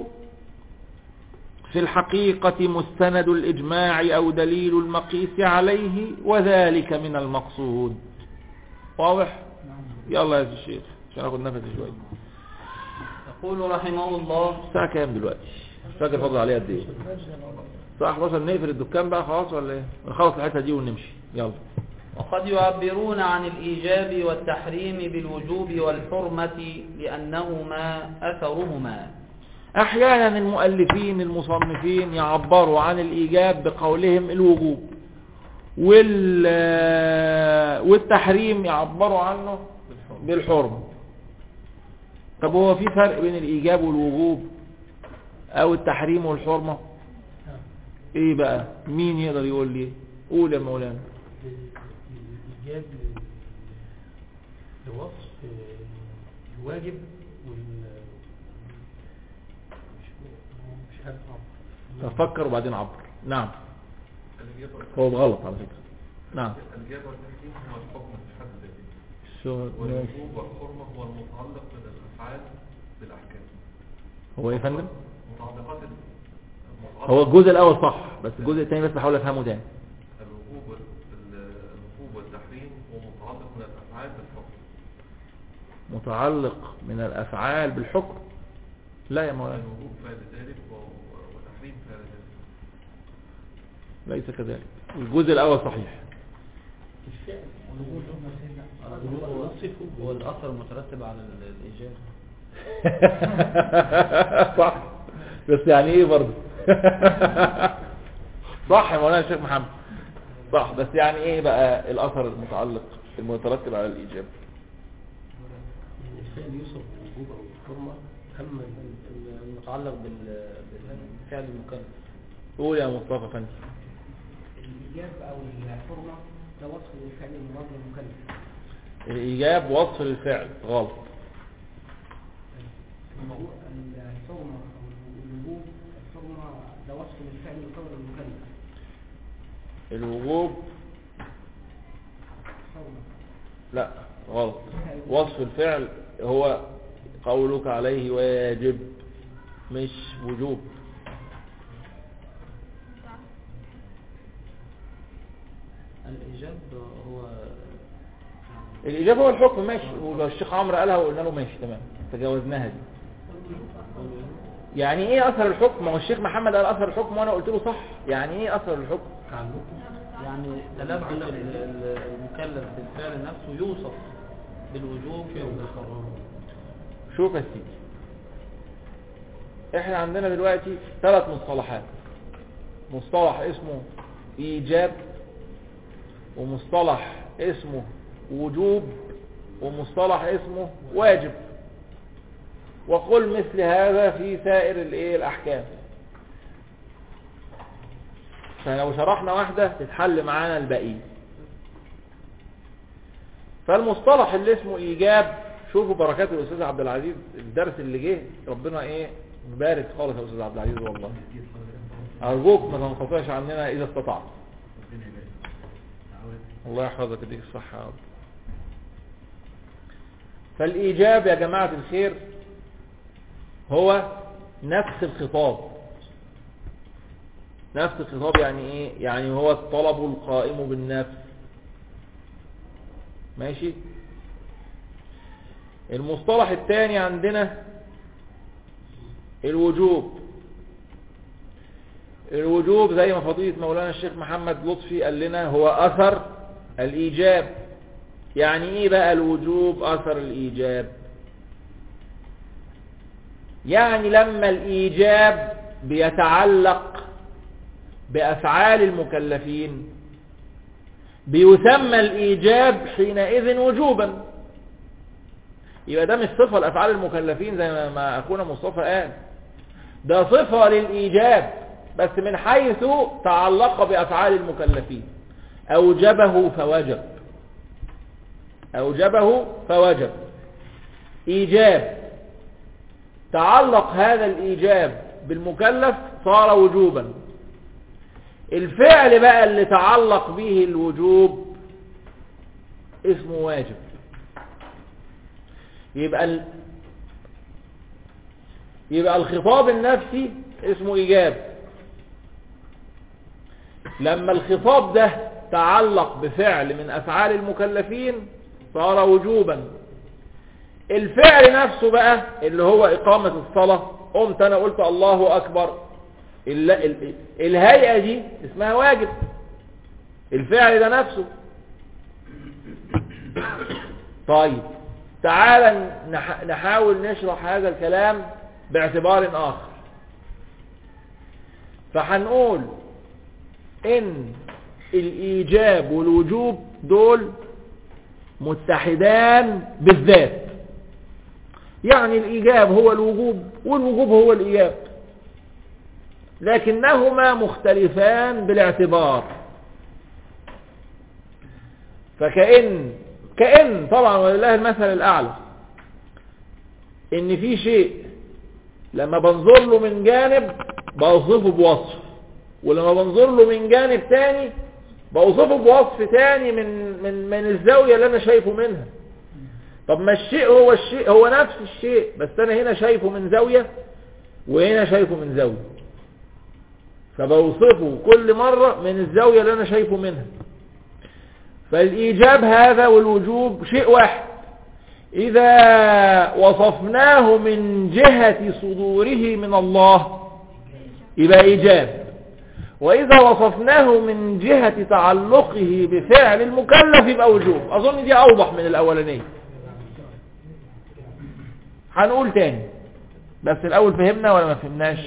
في الحقيقة مستند الإجماع أو دليل المقيس عليه وذلك من المقصود واضح يلا يا الشيخ عشان اخد نفسي شوية يقول رحمه الله الساعة كام دلوقتي مش فاكر فاضل عليها قد ايه الساعة 11 نقفل الدكان بقى خلاص ولا ايه نخلص الحتة دي ونمشي يلا وقد يعبرون عن الإيجاب والتحريم بالوجوب والحرمة لأنهما أثرهما احيانا المؤلفين المصنفين يعبروا عن الايجاب بقولهم الوجوب وال والتحريم يعبروا عنه بالحرمة طب هو في فرق بين الايجاب والوجوب او التحريم والحرمة ايه بقى مين يقدر يقول لي قول يا مولانا الإيجاب لوصف الواجب وال مش مش عارف أعبر. تفكر وبعدين عبر نعم الإجابة هو غلط على فكرة نعم الإجابة والتحكيم هو الحكم في حد ذاته شو والوجوب والحرمة هو المتعلق من الأفعال بالأحكام هو ايه يا فندم متعلقات ال- هو الجزء الاول صح بس الجزء الثاني بس بحاول افهمه تاني الوجوب وال- ال- الوجوب والتحريم هو متعلق من الأفعال بالحكم متعلق من الافعال بالحكم لا يا مولانا الوجوب فعل ذلك و- و- وتحريم فعل ذلك ليس كذلك الجزء الاول صحيح هو الأثر المترتب على ال- الإيجاب صح بس يعني ايه برضه صح يا مولانا الشيخ محمد صح بس يعني ايه بقى الاثر المتعلق المترتب على الايجاب يعني الفعل يوصف بالوجوب أو الحرمة أما ال- ال- المتعلق بال- بالفعل المكلف قول يا مصطفى فندم الإيجاب أو الحرمة ده وصف للفعل المراد المكلف الايجاب وصف للفعل غلط الحرمة أو الوجوب الحرمة ده وصف للفعل القول المكلف الوجوب حرمة لا غلط وصف الفعل هو قولك عليه واجب مش وجوب الإيجاب هو الإجابة هو الحكم ماشي ولو الشيخ عمرو قالها وقلنا له ماشي تمام تجاوزناها دي يعني ايه اثر الحكم ما هو الشيخ محمد قال اثر الحكم وانا قلت له صح يعني ايه اثر الحكم يعني تلبس ال- ال- المكلف بالفعل نفسه يوصف بالوجوب أو بالحرمة شوف يا سيدي احنا عندنا دلوقتي ثلاث مصطلحات مصطلح اسمه ايجاب ومصطلح اسمه وجوب ومصطلح اسمه واجب وقل مثل هذا في سائر الايه الاحكام فلو شرحنا واحدة تتحل معانا الباقيين فالمصطلح اللي اسمه ايجاب شوفوا بركات الاستاذ عبد العزيز الدرس اللي جه ربنا ايه مبارك خالص يا استاذ عبد العزيز والله ارجوك ما تنقطعش عننا اذا استطعت الله يحفظك يديك الصحة يا رب فالايجاب يا جماعة الخير هو نفس الخطاب نفس الخطاب يعني ايه يعني هو الطلب القائم بالنفس ماشي المصطلح الثاني عندنا الوجوب الوجوب زي ما فضيلة مولانا الشيخ محمد لطفي قال لنا هو أثر الإيجاب يعني إيه بقى الوجوب أثر الإيجاب يعني لما الإيجاب بيتعلق بأفعال المكلفين بيسمى الإيجاب حينئذ وجوبا يبقى ده مش صفة لأفعال المكلفين زي ما- ما أخونا مصطفى قال ده صفة للإيجاب بس من حيث تعلق بأفعال المكلفين أوجبه فوجب أوجبه فوجب إيجاب تعلق هذا الإيجاب بالمكلف صار وجوبا الفعل بقى اللي تعلق به الوجوب اسمه واجب يبقى ال... يبقى الخطاب النفسي اسمه إيجاب لما الخطاب ده تعلق بفعل من أفعال المكلفين صار وجوبا الفعل نفسه بقى اللي هو إقامة الصلاة قمت أنا قلت الله أكبر ال... ال... الهيئة دي اسمها واجب الفعل ده نفسه طيب تعال نح... نحاول نشرح هذا الكلام باعتبار آخر فهنقول ان الايجاب والوجوب دول متحدان بالذات يعني الايجاب هو الوجوب والوجوب هو الايجاب لكنهما مختلفان بالاعتبار فكأن كأن طبعا ولله المثل الاعلى ان في شيء لما بنظر له من جانب بوصفه بوصف ولما بنظر له من جانب تاني بوصفه بوصف تاني من من من الزاوية اللي انا شايفه منها طب ما الشيء هو الشيء هو نفس الشيء بس انا هنا شايفه من زاوية وهنا شايفه من زاوية فبوصفه كل مرة من الزاوية اللي انا شايفه منها فالايجاب هذا والوجوب شيء واحد اذا وصفناه من جهة صدوره من الله يبقى ايجاب واذا وصفناه من جهة تعلقه بفعل المكلف يبقى وجوب اظن دي اوضح من الاولانية هنقول تاني بس الاول فهمنا ولا ما فهمناش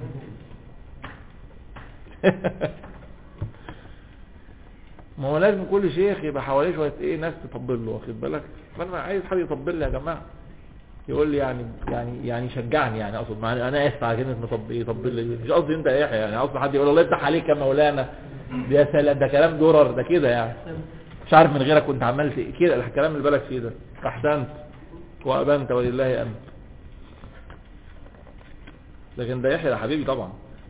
ما هو لازم كل شيخ يبقى حواليه شويه ايه ناس تطبل له واخد بالك فانا عايز حد يطبل لي يا جماعه يقول لي يعني يعني يعني يشجعني يعني اقصد مع انا اسف على كلمه مطبل يطبل لي مش قصدي انت يا يحيى يعني قصدي حد يقول الله يفتح عليك يا مولانا ده يا سلام ده كلام درر ده كده يعني مش عارف من غيرك كنت عملت إيه كده الكلام اللي بالك فيه ده احسنت وابنت ولله امر لكن ده يحيى ده حبيبي طبعا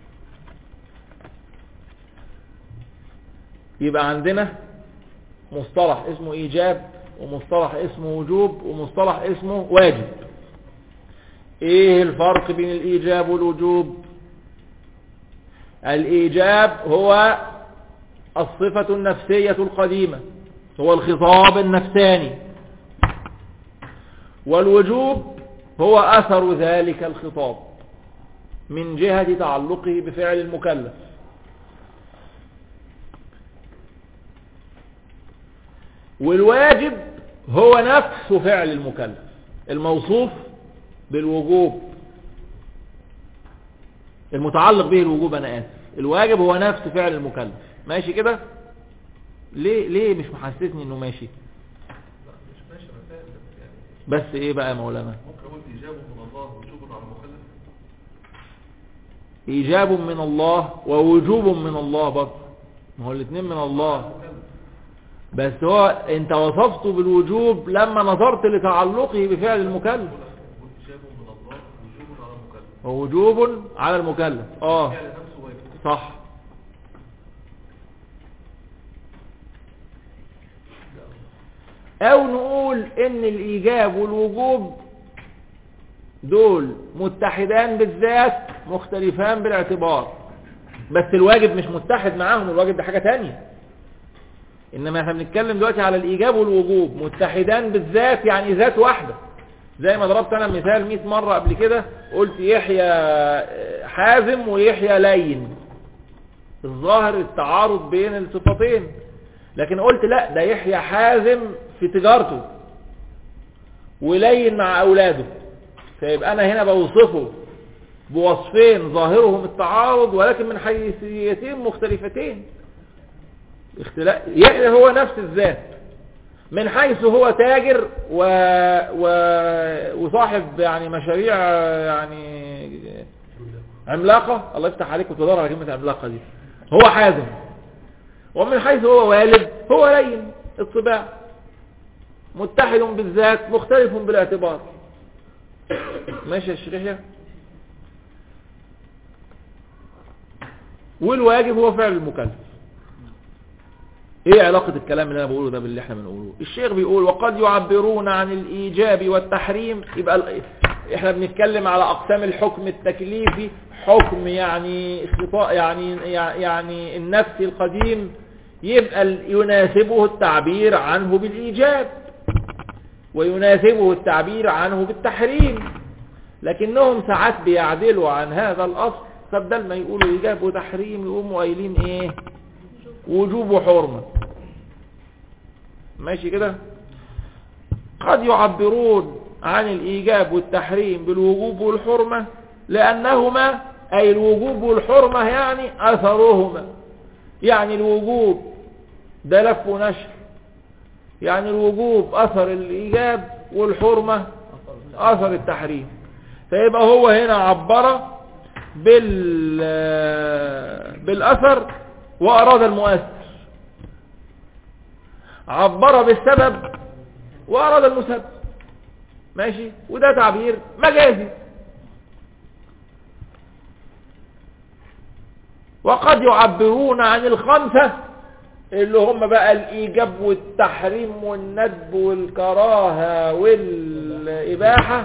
يبقى عندنا مصطلح اسمه ايجاب ومصطلح اسمه وجوب ومصطلح اسمه واجب ايه الفرق بين الايجاب والوجوب الايجاب هو الصفة النفسية القديمة هو الخطاب النفساني والوجوب هو اثر ذلك الخطاب من جهة تعلقه بفعل المكلف والواجب هو نفس فعل المكلف الموصوف بالوجوب المتعلق به الوجوب انا اسف الواجب هو نفس فعل المكلف ماشي كده ليه ليه مش محسسني انه ماشي لا مش ماشي انا فاهم بس يعني بس ايه بقى يا مولانا ممكن اقول ايجاب من الله وجوب على المكلف ايجاب من الله ووجوب من الله برضه ما هو الاثنين من الله بس هو انت وصفته بالوجوب لما نظرت لتعلقه بفعل المكلف قول ايجاب من الله وجوب على المكلف ووجوب على المكلف اه فعل نفسه واجب صح او نقول ان الايجاب والوجوب دول متحدان بالذات مختلفان بالاعتبار بس الواجب مش متحد معاهم الواجب ده حاجة تانية انما احنا بنتكلم دلوقتي على الايجاب والوجوب متحدان بالذات يعني ذات واحدة زي ما ضربت انا مثال 100 مرة قبل كده قلت يحيى حازم ويحيى لين الظاهر التعارض بين الصفتين لكن قلت لا ده يحيى حازم في تجارته ولين مع اولاده فيبقى انا هنا بوصفه بوصفين ظاهرهم التعارض ولكن من حيثيتين مختلفتين اختلاف يحيى هو نفس الذات من حيث هو تاجر و... و... وصاحب يعني مشاريع يعني عملاقة الله يفتح عليك وتدور على كلمة عملاقة دي هو حازم ومن حيث هو والد هو لين الطباع متحد بالذات مختلف بالاعتبار ماشي يا شيخ يحيى والواجب هو فعل المكلف ايه علاقة الكلام اللي انا بقوله ده باللي احنا بنقوله الشيخ بيقول وقد يعبرون عن الايجاب والتحريم يبقى ال- احنا بنتكلم على اقسام الحكم التكليفي حكم يعني خطاء يعني يعني النفس القديم يبقى ال- يناسبه التعبير عنه بالايجاب ويناسبه التعبير عنه بالتحريم لكنهم ساعات بيعدلوا عن هذا الاصل فبدل ما يقولوا ايجاب وتحريم يقوموا قايلين ايه وجوب وحرمة ماشي كده قد يعبرون عن الإيجاب والتحريم بالوجوب والحرمة لأنهما أي الوجوب والحرمة يعني أثرهما يعني الوجوب ده لف ونشر يعني الوجوب أثر الإيجاب والحرمة أثر التحريم فيبقى هو هنا عبر بال بالأثر وأراد المؤثر عبر بالسبب وأراد المسبب ماشي وده تعبير مجازي وقد يعبرون عن الخمسة اللي هم بقى الإيجاب والتحريم والندب والكراهة والإباحة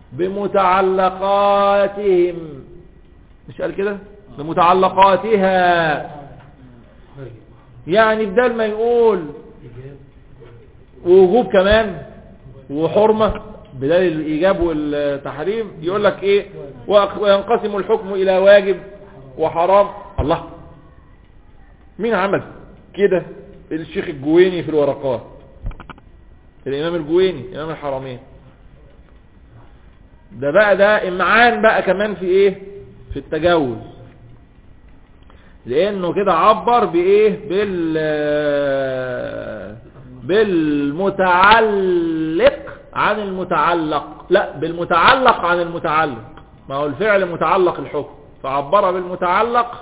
بمتعلقاتهم مش قال كده بمتعلقاتها يعني بدل ما يقول وجوب كمان وحرمة بدل الإيجاب والتحريم يقول لك إيه وينقسم الحكم إلى واجب وحرام الله مين عمل كده الشيخ الجويني في الورقات الإمام الجويني إمام الحرمين ده بقى ده إمعان بقى كمان في إيه في التجاوز لانه كده عبر بايه بال بالمتعلق عن المتعلق لا بالمتعلق عن المتعلق ما هو الفعل متعلق الحكم فعبر بالمتعلق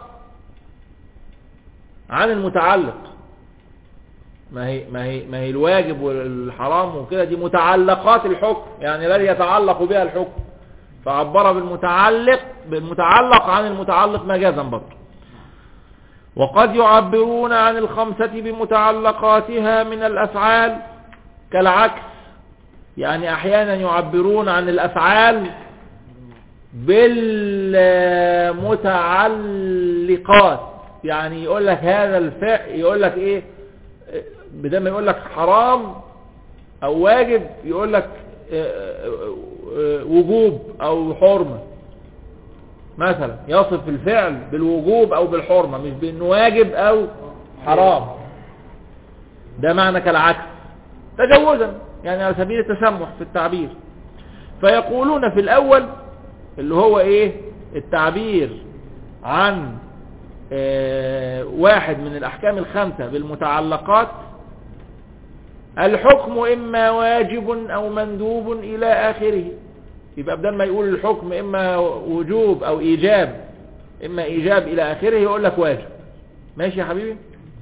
عن المتعلق ما هي ما هي ما هي الواجب والحرام وكده دي متعلقات الحكم يعني الذي يتعلق بها الحكم فعبر بالمتعلق بالمتعلق عن المتعلق مجازا برضه وقد يعبرون عن الخمسة بمتعلقاتها من الأفعال كالعكس يعني أحيانا يعبرون عن الأفعال بالمتعلقات يعني يقول لك هذا الفعل يقول لك ايه بدل ما يقول لك حرام او واجب يقول لك وجوب او حرمة مثلا يصف الفعل بالوجوب او بالحرمة مش بانه واجب او حرام ده معنى كالعكس تجوزا يعني على سبيل التسمح في التعبير فيقولون في الاول اللي هو ايه التعبير عن اه واحد من الاحكام الخمسة بالمتعلقات الحكم اما واجب او مندوب الى اخره يبقى بدل ما يقول الحكم اما وجوب او ايجاب اما ايجاب الى اخره يقول لك واجب ماشي يا حبيبي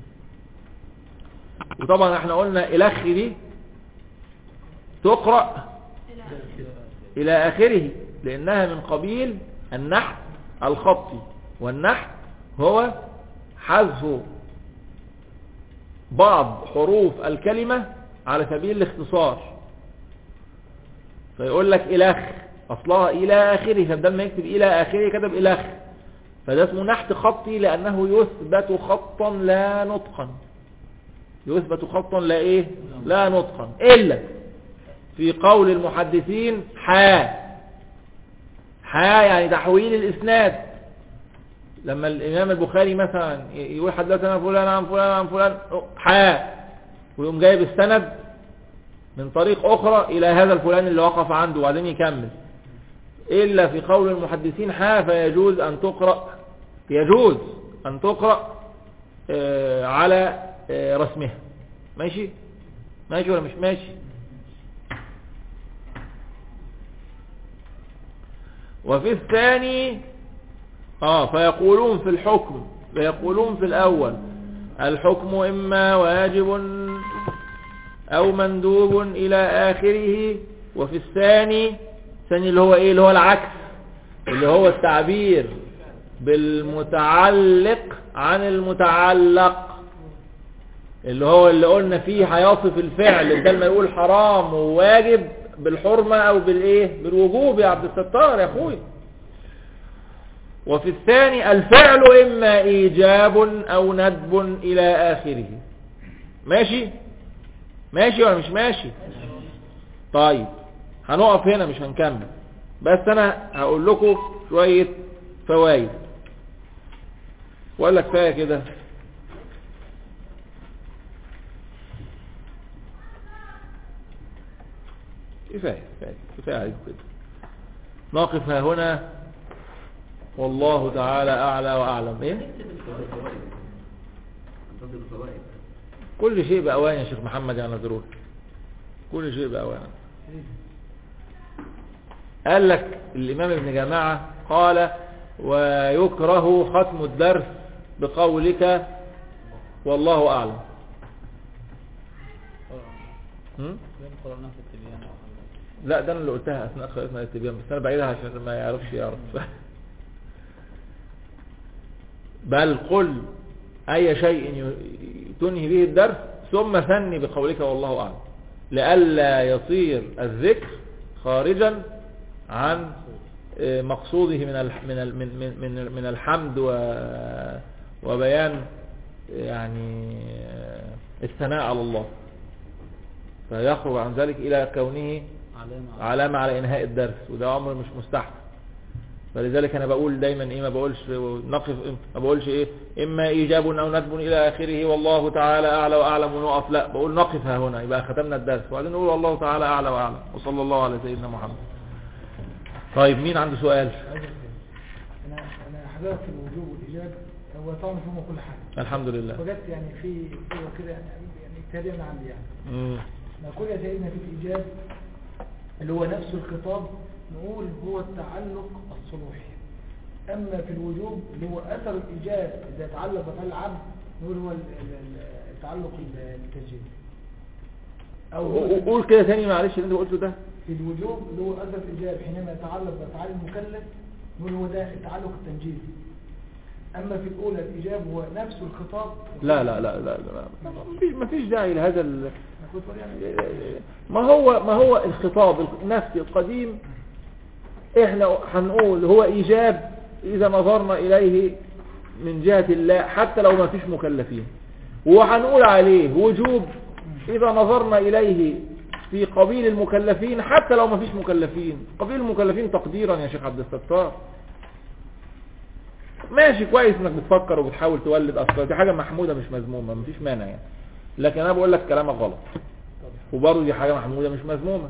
وطبعا احنا قلنا الخ دي تقرأ الى اخره لانها من قبيل النحت الخطي والنحت هو حذف بعض حروف الكلمة على سبيل الاختصار فيقول لك إلخ أصلها إلى آخره فبدل ما يكتب إلى آخره كتب إلخ فده اسمه نحت خطي لأنه يثبت خطا لا نطقا يثبت خطا لا إيه لا نطقا إلا في قول المحدثين حا حا يعني تحويل الإسناد لما الإمام البخاري مثلا يقول حدثنا فلان عن فلان عن فلان حا ويقوم جايب السند من طريق أخرى إلى هذا الفلان اللي وقف عنده وبعدين يكمل إلا في قول المحدثين حا فيجوز أن تقرأ يجوز أن تقرأ آه على آه رسمها ماشي ماشي ولا مش ماشي وفي الثاني اه فيقولون في الحكم فيقولون في الاول الحكم إما واجب أو مندوب إلى آخره وفي الثاني الثاني اللي هو إيه اللي هو العكس اللي هو التعبير بالمتعلق عن المتعلق اللي هو اللي قلنا فيه هيصف الفعل بدل ما يقول حرام وواجب بالحرمة او بالايه بالوجوب يا عبد الستار يا اخوي وفي الثاني الفعل اما ايجاب او ندب الى اخره ماشي ماشي ولا مش ماشي طيب هنقف هنا مش هنكمل بس انا هقول لكم شوية فوائد ولا كفايه كده كفاية كفاية كفاية عليكم كده نقف ها هنا والله تعالى أعلى وأعلم إيه ننتظر الفوائد كل شيء بأوان يا شيخ محمد يا نذرون كل شيء بأوان قال لك الإمام ابن جماعة قال ويكره ختم الدرس بقولك والله أعلم هم؟ قرأناها في التبيان لا ده انا اللي قلتها اثناء قراءتنا للتبيان بس انا بعيدها عشان ما يعرفش يعرف بل قل اي شيء ي- تنهي به الدرس ثم ثني بقولك والله اعلم لئلا يصير الذكر خارجا عن آه، مقصوده من الح- من ال- من من من- من الحمد و- وبيان يعني آه، الثناء على الله فيخرج عن ذلك الى كونه علامة علامة على انهاء الدرس وده امر مش مستحسن فلذلك انا بقول دايما ايه ما بقولش نقف ما بقولش ايه اما ايجاب او ندب الى اخره والله تعالى اعلى واعلم ونقف لا بقول نقف ها هنا يبقى ختمنا الدرس وبعدين نقول والله تعالى اعلى واعلم وصلى الله على سيدنا محمد طيب مين عنده سؤال عايز أسأل. انا انا حضرت في الوجوب والايجاب هو طبعا فيهم كل حاجه الحمد لله فجت يعني في صورة كده يعني يعني اجتهادية من عندي يعني مم. نقول يا سيدنا في الإيجاب اللي هو نفس الخطاب نقول هو التعلق الصلوحي أما في الوجوب اللي هو أثر الإيجاب إذا يتعلق بفعل العبد نقول هو ال- ال- ال- التعلق التجريبي أو هو قول كده تاني معلش اللي انت قلته ده في الوجوب اللي هو أثر الإيجاب حينما يتعلق بأفعال المكلف نقول هو ده التعلق التنجيزي أما في الأولى الإيجاب هو نفس الخطاب لا لا لا لا, لا. ما فيش ما فيش داعي لهذا ال... نقول يعني ما هو ما هو الخطاب النفسي القديم احنا هنقول هو ايجاب اذا نظرنا اليه من جهة الله حتى لو ما فيش مكلفين وهنقول عليه وجوب اذا نظرنا اليه في قبيل المكلفين حتى لو ما فيش مكلفين قبيل المكلفين تقديرا يا شيخ عبد الستار ماشي كويس انك بتفكر وبتحاول تولد افكار دي حاجة محمودة مش مذمومة مفيش مانع يعني لكن انا بقول لك كلامك غلط وبرضه دي حاجة محمودة مش مذمومة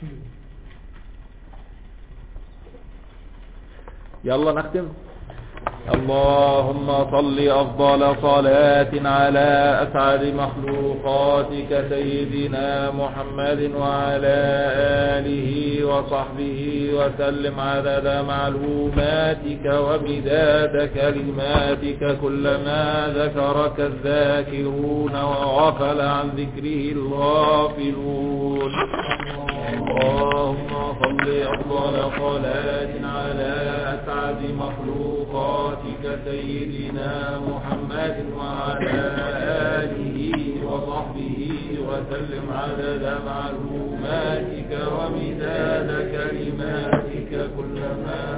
يلا نختم اللهم صل أفضل صلاة على أسعد مخلوقاتك سيدنا محمد وعلى آله وصحبه وسلم عدد معلوماتك ومداد كلماتك كلما ذكرك الذاكرون وغفل عن ذكره الغافلون اللهم صل أفضل صلاة على أسعد مخلوقاتك سيدنا محمد وعلى آله وصحبه وسلم عدد معلوماتك ومداد كلماتك كلما